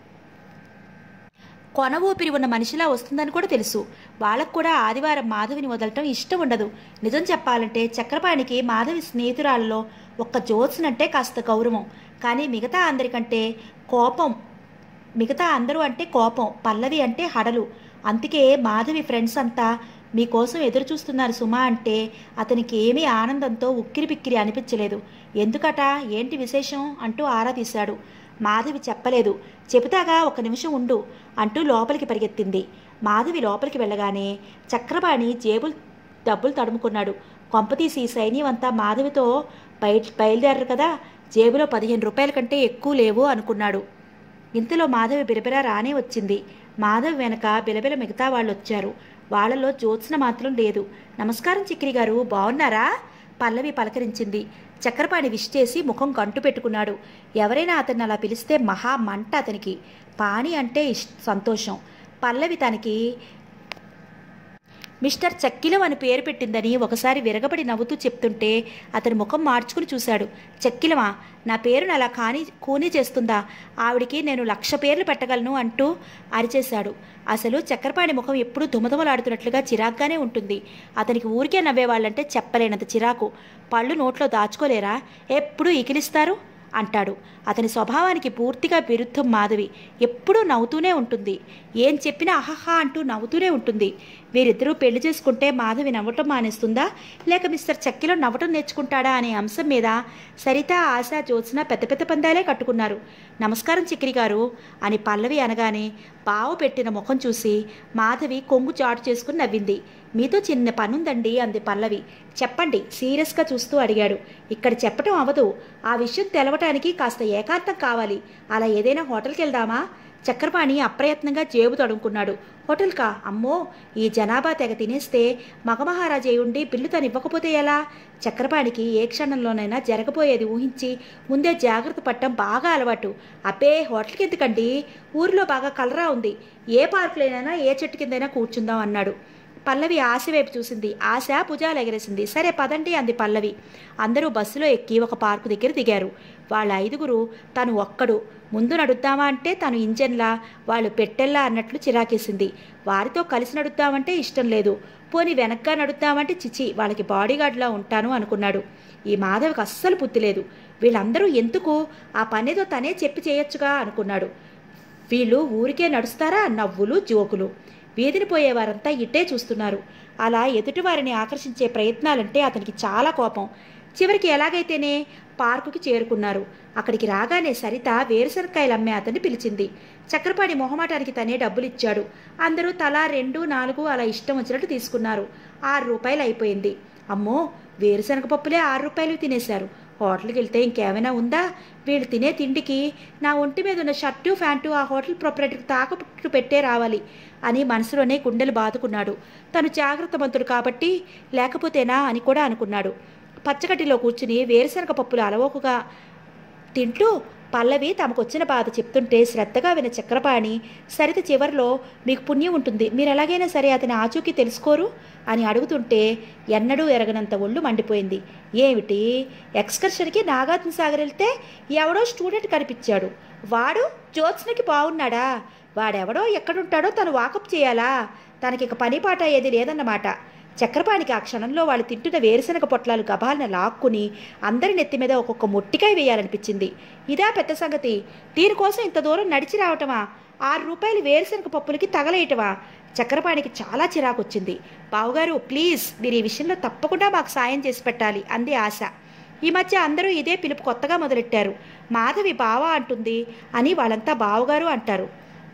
కొన ఊపిరి ఉన్న మనిషిలా వస్తుందని కూడా తెలుసు వాళ్ళకు కూడా ఆదివారం మాధవిని వదలటం ఇష్టం ఉండదు నిజం చెప్పాలంటే చక్రపాణికి మాధవి స్నేహితురాలలో ఒక్క జ్యోత్స్నంటే కాస్త గౌరవం కానీ మిగతా అందరికంటే కోపం మిగతా అందరూ అంటే కోపం పల్లవి అంటే హడలు అందుకే మాధవి ఫ్రెండ్స్ అంతా మీకోసం ఎదురు చూస్తున్నారు సుమా అంటే అతనికి ఏమీ ఆనందంతో ఉక్కిరి పిక్కిరి అనిపించలేదు ఎందుకట ఏంటి విశేషం అంటూ ఆరా తీశాడు మాధవి చెప్పలేదు చెబుతాగా ఒక నిమిషం ఉండు అంటూ లోపలికి పరిగెత్తింది మాధవి లోపలికి వెళ్ళగానే చక్రపాణి జేబులు డబ్బులు తడుముకున్నాడు కొంపతీసి సైన్యం అంతా మాధవితో బయట బయలుదేరరు కదా జేబులో పదిహేను రూపాయల కంటే ఎక్కువ లేవు అనుకున్నాడు ఇంతలో మాధవి బిరబిర రానే వచ్చింది మాధవి వెనక బిలబిల మిగతా వాళ్ళు వచ్చారు వాళ్ళలో జ్యోత్స్న మాత్రం లేదు నమస్కారం చిక్కిరి గారు బాగున్నారా పల్లవి పలకరించింది చక్రపాణి విష్ చేసి ముఖం గంటు పెట్టుకున్నాడు ఎవరైనా అతన్ని అలా పిలిస్తే మహా మంట అతనికి పాణి అంటే ఇష్ సంతోషం పల్లవి తనకి మిస్టర్ చక్కిలం అని పేరు పెట్టిందని ఒకసారి విరగబడి నవ్వుతూ చెప్తుంటే అతని ముఖం మార్చుకుని చూశాడు చక్కిలమా నా పేరును అలా కాని కూనీ చేస్తుందా ఆవిడికి నేను లక్ష పేర్లు పెట్టగలను అంటూ అరిచేశాడు అసలు చక్రపాణి ముఖం ఎప్పుడూ దుమదుమలాడుతున్నట్లుగా చిరాగ్గానే ఉంటుంది అతనికి ఊరికే నవ్వేవాళ్ళంటే చెప్పలేనంత చిరాకు పళ్ళు నోట్లో దాచుకోలేరా ఎప్పుడూ ఇకిలిస్తారు అంటాడు అతని స్వభావానికి పూర్తిగా విరుద్ధం మాధవి ఎప్పుడూ నవ్వుతూనే ఉంటుంది ఏం చెప్పినా అహహా అంటూ నవ్వుతూనే ఉంటుంది వీరిద్దరూ పెళ్లి చేసుకుంటే మాధవి నవ్వటం మానేస్తుందా లేక మిస్టర్ చక్కిలో నవ్వటం నేర్చుకుంటాడా అనే అంశం మీద సరిత ఆశ జ్యోత్స్న పెద్ద పెద్ద పందాలే కట్టుకున్నారు నమస్కారం చిక్కిరి గారు అని పల్లవి అనగానే బావ పెట్టిన ముఖం చూసి మాధవి కొంగు చాటు చేసుకుని నవ్వింది మీతో చిన్న పనుందండి అంది పల్లవి చెప్పండి సీరియస్గా చూస్తూ అడిగాడు ఇక్కడ చెప్పటం అవదు ఆ విషయం తెలవటానికి కాస్త ఏకాంతం కావాలి అలా ఏదైనా హోటల్కి వెళ్దామా చక్రపాణి అప్రయత్నంగా జేబు తడుముకున్నాడు హోటల్కా అమ్మో ఈ జనాభా తెగ తినేస్తే మగమహారాజే ఉండి బిల్లు తను ఇవ్వకపోతే ఎలా చక్రపాణికి ఏ క్షణంలోనైనా జరగబోయేది ఊహించి ముందే జాగ్రత్త పట్టడం బాగా అలవాటు అబ్బే హోటల్కి ఎందుకండి ఊరిలో బాగా కలరా ఉంది ఏ పార్కులోనైనా ఏ చెట్టు కిందైనా కూర్చుందాం అన్నాడు పల్లవి ఆశ వైపు చూసింది ఆశ భుజాలు ఎగరేసింది సరే పదండి అంది పల్లవి అందరూ బస్సులో ఎక్కి ఒక పార్కు దగ్గర దిగారు వాళ్ళ ఐదుగురు తను ఒక్కడు ముందు నడుద్దామా అంటే తను ఇంజన్లా వాళ్ళు పెట్టెల్లా అన్నట్లు చిరాకేసింది వారితో కలిసి నడుద్దామంటే ఇష్టం లేదు పోని వెనక్గా నడుద్దామంటే చిచి వాళ్ళకి బాడీగార్డ్లా ఉంటాను అనుకున్నాడు ఈ మాధవికి అస్సలు బుద్ధి లేదు వీళ్ళందరూ ఎందుకు ఆ పనేదో తనే చెప్పి చేయొచ్చుగా అనుకున్నాడు వీళ్ళు ఊరికే నడుస్తారా నవ్వులు జోకులు వీధిని పోయేవారంతా ఇట్టే చూస్తున్నారు అలా ఎదుటివారిని ఆకర్షించే ప్రయత్నాలంటే అతనికి చాలా కోపం చివరికి ఎలాగైతేనే పార్కుకి చేరుకున్నారు అక్కడికి రాగానే సరిత వేరుశనక్కాయలు అమ్మే అతన్ని పిలిచింది చక్రపాణి మొహమాటానికి తనే డబ్బులు ఇచ్చాడు అందరూ తలా రెండు నాలుగు అలా ఇష్టం వచ్చినట్టు తీసుకున్నారు ఆరు రూపాయలు అయిపోయింది అమ్మో వేరుశనగ పప్పులే ఆరు రూపాయలు తినేశారు హోటల్కి వెళ్తే ఇంకేమైనా ఉందా వీళ్ళు తినే తిండికి నా ఒంటి మీద ఉన్న షర్టు ప్యాంటు ఆ హోటల్ ప్రొపరేటర్కి తాకట్టు పెట్టే రావాలి అని మనసులోనే గుండెలు బాదుకున్నాడు తను జాగ్రత్తవంతుడు కాబట్టి లేకపోతేనా అని కూడా అనుకున్నాడు పచ్చగడ్డిలో కూర్చుని వేరుశనగ పప్పులు అలవోకగా తింటూ పల్లవి తమకొచ్చిన బాధ చెప్తుంటే శ్రద్ధగా విన చక్రపాణి సరిత చివరిలో మీకు పుణ్యం ఉంటుంది మీరు ఎలాగైనా సరే అతని ఆచూకీ తెలుసుకోరు అని అడుగుతుంటే ఎన్నడూ ఎరగనంత ఒళ్ళు మండిపోయింది ఏమిటి ఎక్స్కర్షన్కి నాగార్జున సాగర్ వెళ్తే ఎవడో స్టూడెంట్ కనిపించాడు వాడు జ్యోత్స్నకి బాగున్నాడా వాడెవడో ఎక్కడుంటాడో తను వాకప్ చేయాలా తనకి ఇక పని పాట ఏది లేదన్నమాట చక్రపాణికి ఆ క్షణంలో వాళ్ళు తింటున్న వేరుశనగ పొట్లాలు గబాలన లాక్కుని అందరి నెత్తి మీద ఒక్కొక్క మొట్టికాయ వేయాలనిపించింది ఇదా పెద్ద సంగతి దీనికోసం ఇంత దూరం నడిచి రావటమా ఆరు రూపాయలు వేరుశనగ పప్పులకి తగలేయటమా చక్రపాణికి చాలా చిరాకు వచ్చింది బావుగారు ప్లీజ్ మీరు ఈ విషయంలో తప్పకుండా మాకు సాయం చేసి పెట్టాలి అంది ఆశ ఈ మధ్య అందరూ ఇదే పిలుపు కొత్తగా మొదలెట్టారు మాధవి బావ అంటుంది అని వాళ్ళంతా బావగారు అంటారు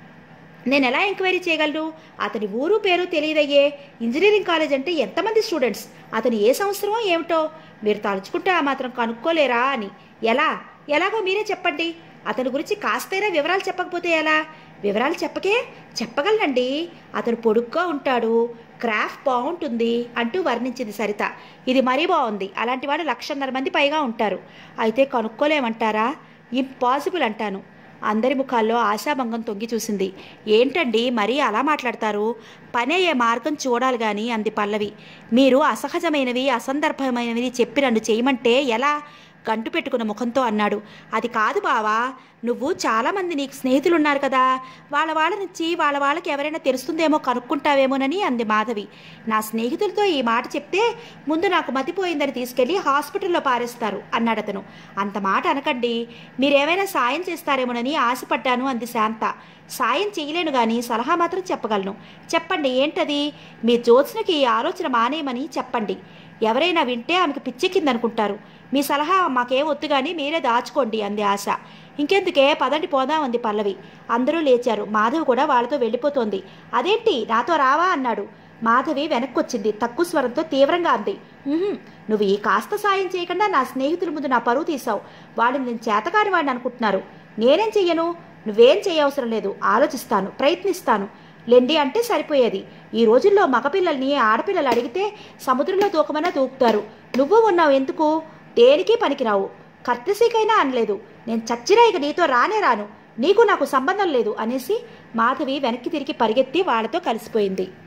నేను ఎలా ఎంక్వైరీ చేయగలను అతని ఊరు పేరు తెలియదయ్యే ఇంజనీరింగ్ కాలేజ్ అంటే ఎంతమంది స్టూడెంట్స్ అతను ఏ సంవత్సరమో ఏమిటో మీరు తలుచుకుంటే ఆ మాత్రం కనుక్కోలేరా అని ఎలా ఎలాగో మీరే చెప్పండి అతని గురించి కాస్తైనా వివరాలు చెప్పకపోతే ఎలా వివరాలు చెప్పకే చెప్పగలనండి అతను పొడుగ్గా ఉంటాడు క్రాఫ్ట్ బాగుంటుంది అంటూ వర్ణించింది సరిత ఇది మరీ బాగుంది అలాంటి వాడు లక్షన్నర మంది పైగా ఉంటారు అయితే కనుక్కోలేమంటారా ఇంపాసిబుల్ అంటాను అందరి ముఖాల్లో ఆశాభంగం తొంగి చూసింది ఏంటండి మరీ అలా మాట్లాడతారు పని అయ్యే మార్గం చూడాలి కానీ అంది పల్లవి మీరు అసహజమైనవి అసందర్భమైనవి చెప్పి నన్ను చేయమంటే ఎలా గంటు పెట్టుకున్న ముఖంతో అన్నాడు అది కాదు బావా నువ్వు చాలామంది నీకు స్నేహితులు ఉన్నారు కదా వాళ్ళ వాళ్ళ నుంచి వాళ్ళ వాళ్ళకి ఎవరైనా తెలుస్తుందేమో కనుక్కుంటావేమోనని అంది మాధవి నా స్నేహితులతో ఈ మాట చెప్తే ముందు నాకు మతిపోయిందని తీసుకెళ్లి హాస్పిటల్లో పారేస్తారు అన్నాడు అతను అంత మాట అనకండి మీరేమైనా సాయం చేస్తారేమోనని ఆశపడ్డాను అంది శాంత సాయం చేయలేను కానీ సలహా మాత్రం చెప్పగలను చెప్పండి ఏంటది మీ జ్యోత్స్నకి ఈ ఆలోచన మానేయమని చెప్పండి ఎవరైనా వింటే ఆమెకు పిచ్చెక్కిందనుకుంటారు మీ సలహా మాకేం వద్దు కానీ మీరే దాచుకోండి అంది ఆశ ఇంకెందుకే పదండి పోదాం అంది పల్లవి అందరూ లేచారు మాధవి కూడా వాళ్ళతో వెళ్ళిపోతోంది అదేంటి నాతో రావా అన్నాడు మాధవి వెనక్కొచ్చింది తక్కువ స్వరంతో తీవ్రంగా అంది "ఉహుం, నువ్వు ఈ కాస్త సాయం చేయకుండా నా స్నేహితుల ముందు నా పరువు తీసావు వాళ్ళు నేను చేతకాని వాడిని అనుకుంటున్నారు నేనేం చెయ్యను నువ్వేం చేయవసరం లేదు ఆలోచిస్తాను ప్రయత్నిస్తాను లెండి అంటే సరిపోయేది ఈ రోజుల్లో మగపిల్లల్ని ఆడపిల్లలు అడిగితే సముద్రంలో దూకమన్నా దూకుతారు నువ్వు ఉన్నావు ఎందుకు దేనికి పనికిరావు కర్తసీకైనా అనలేదు నేను చచ్చినా ఇక నీతో రానే రాను నీకు నాకు సంబంధం లేదు అనేసి మాధవి వెనక్కి తిరిగి పరిగెత్తి వాళ్ళతో కలిసిపోయింది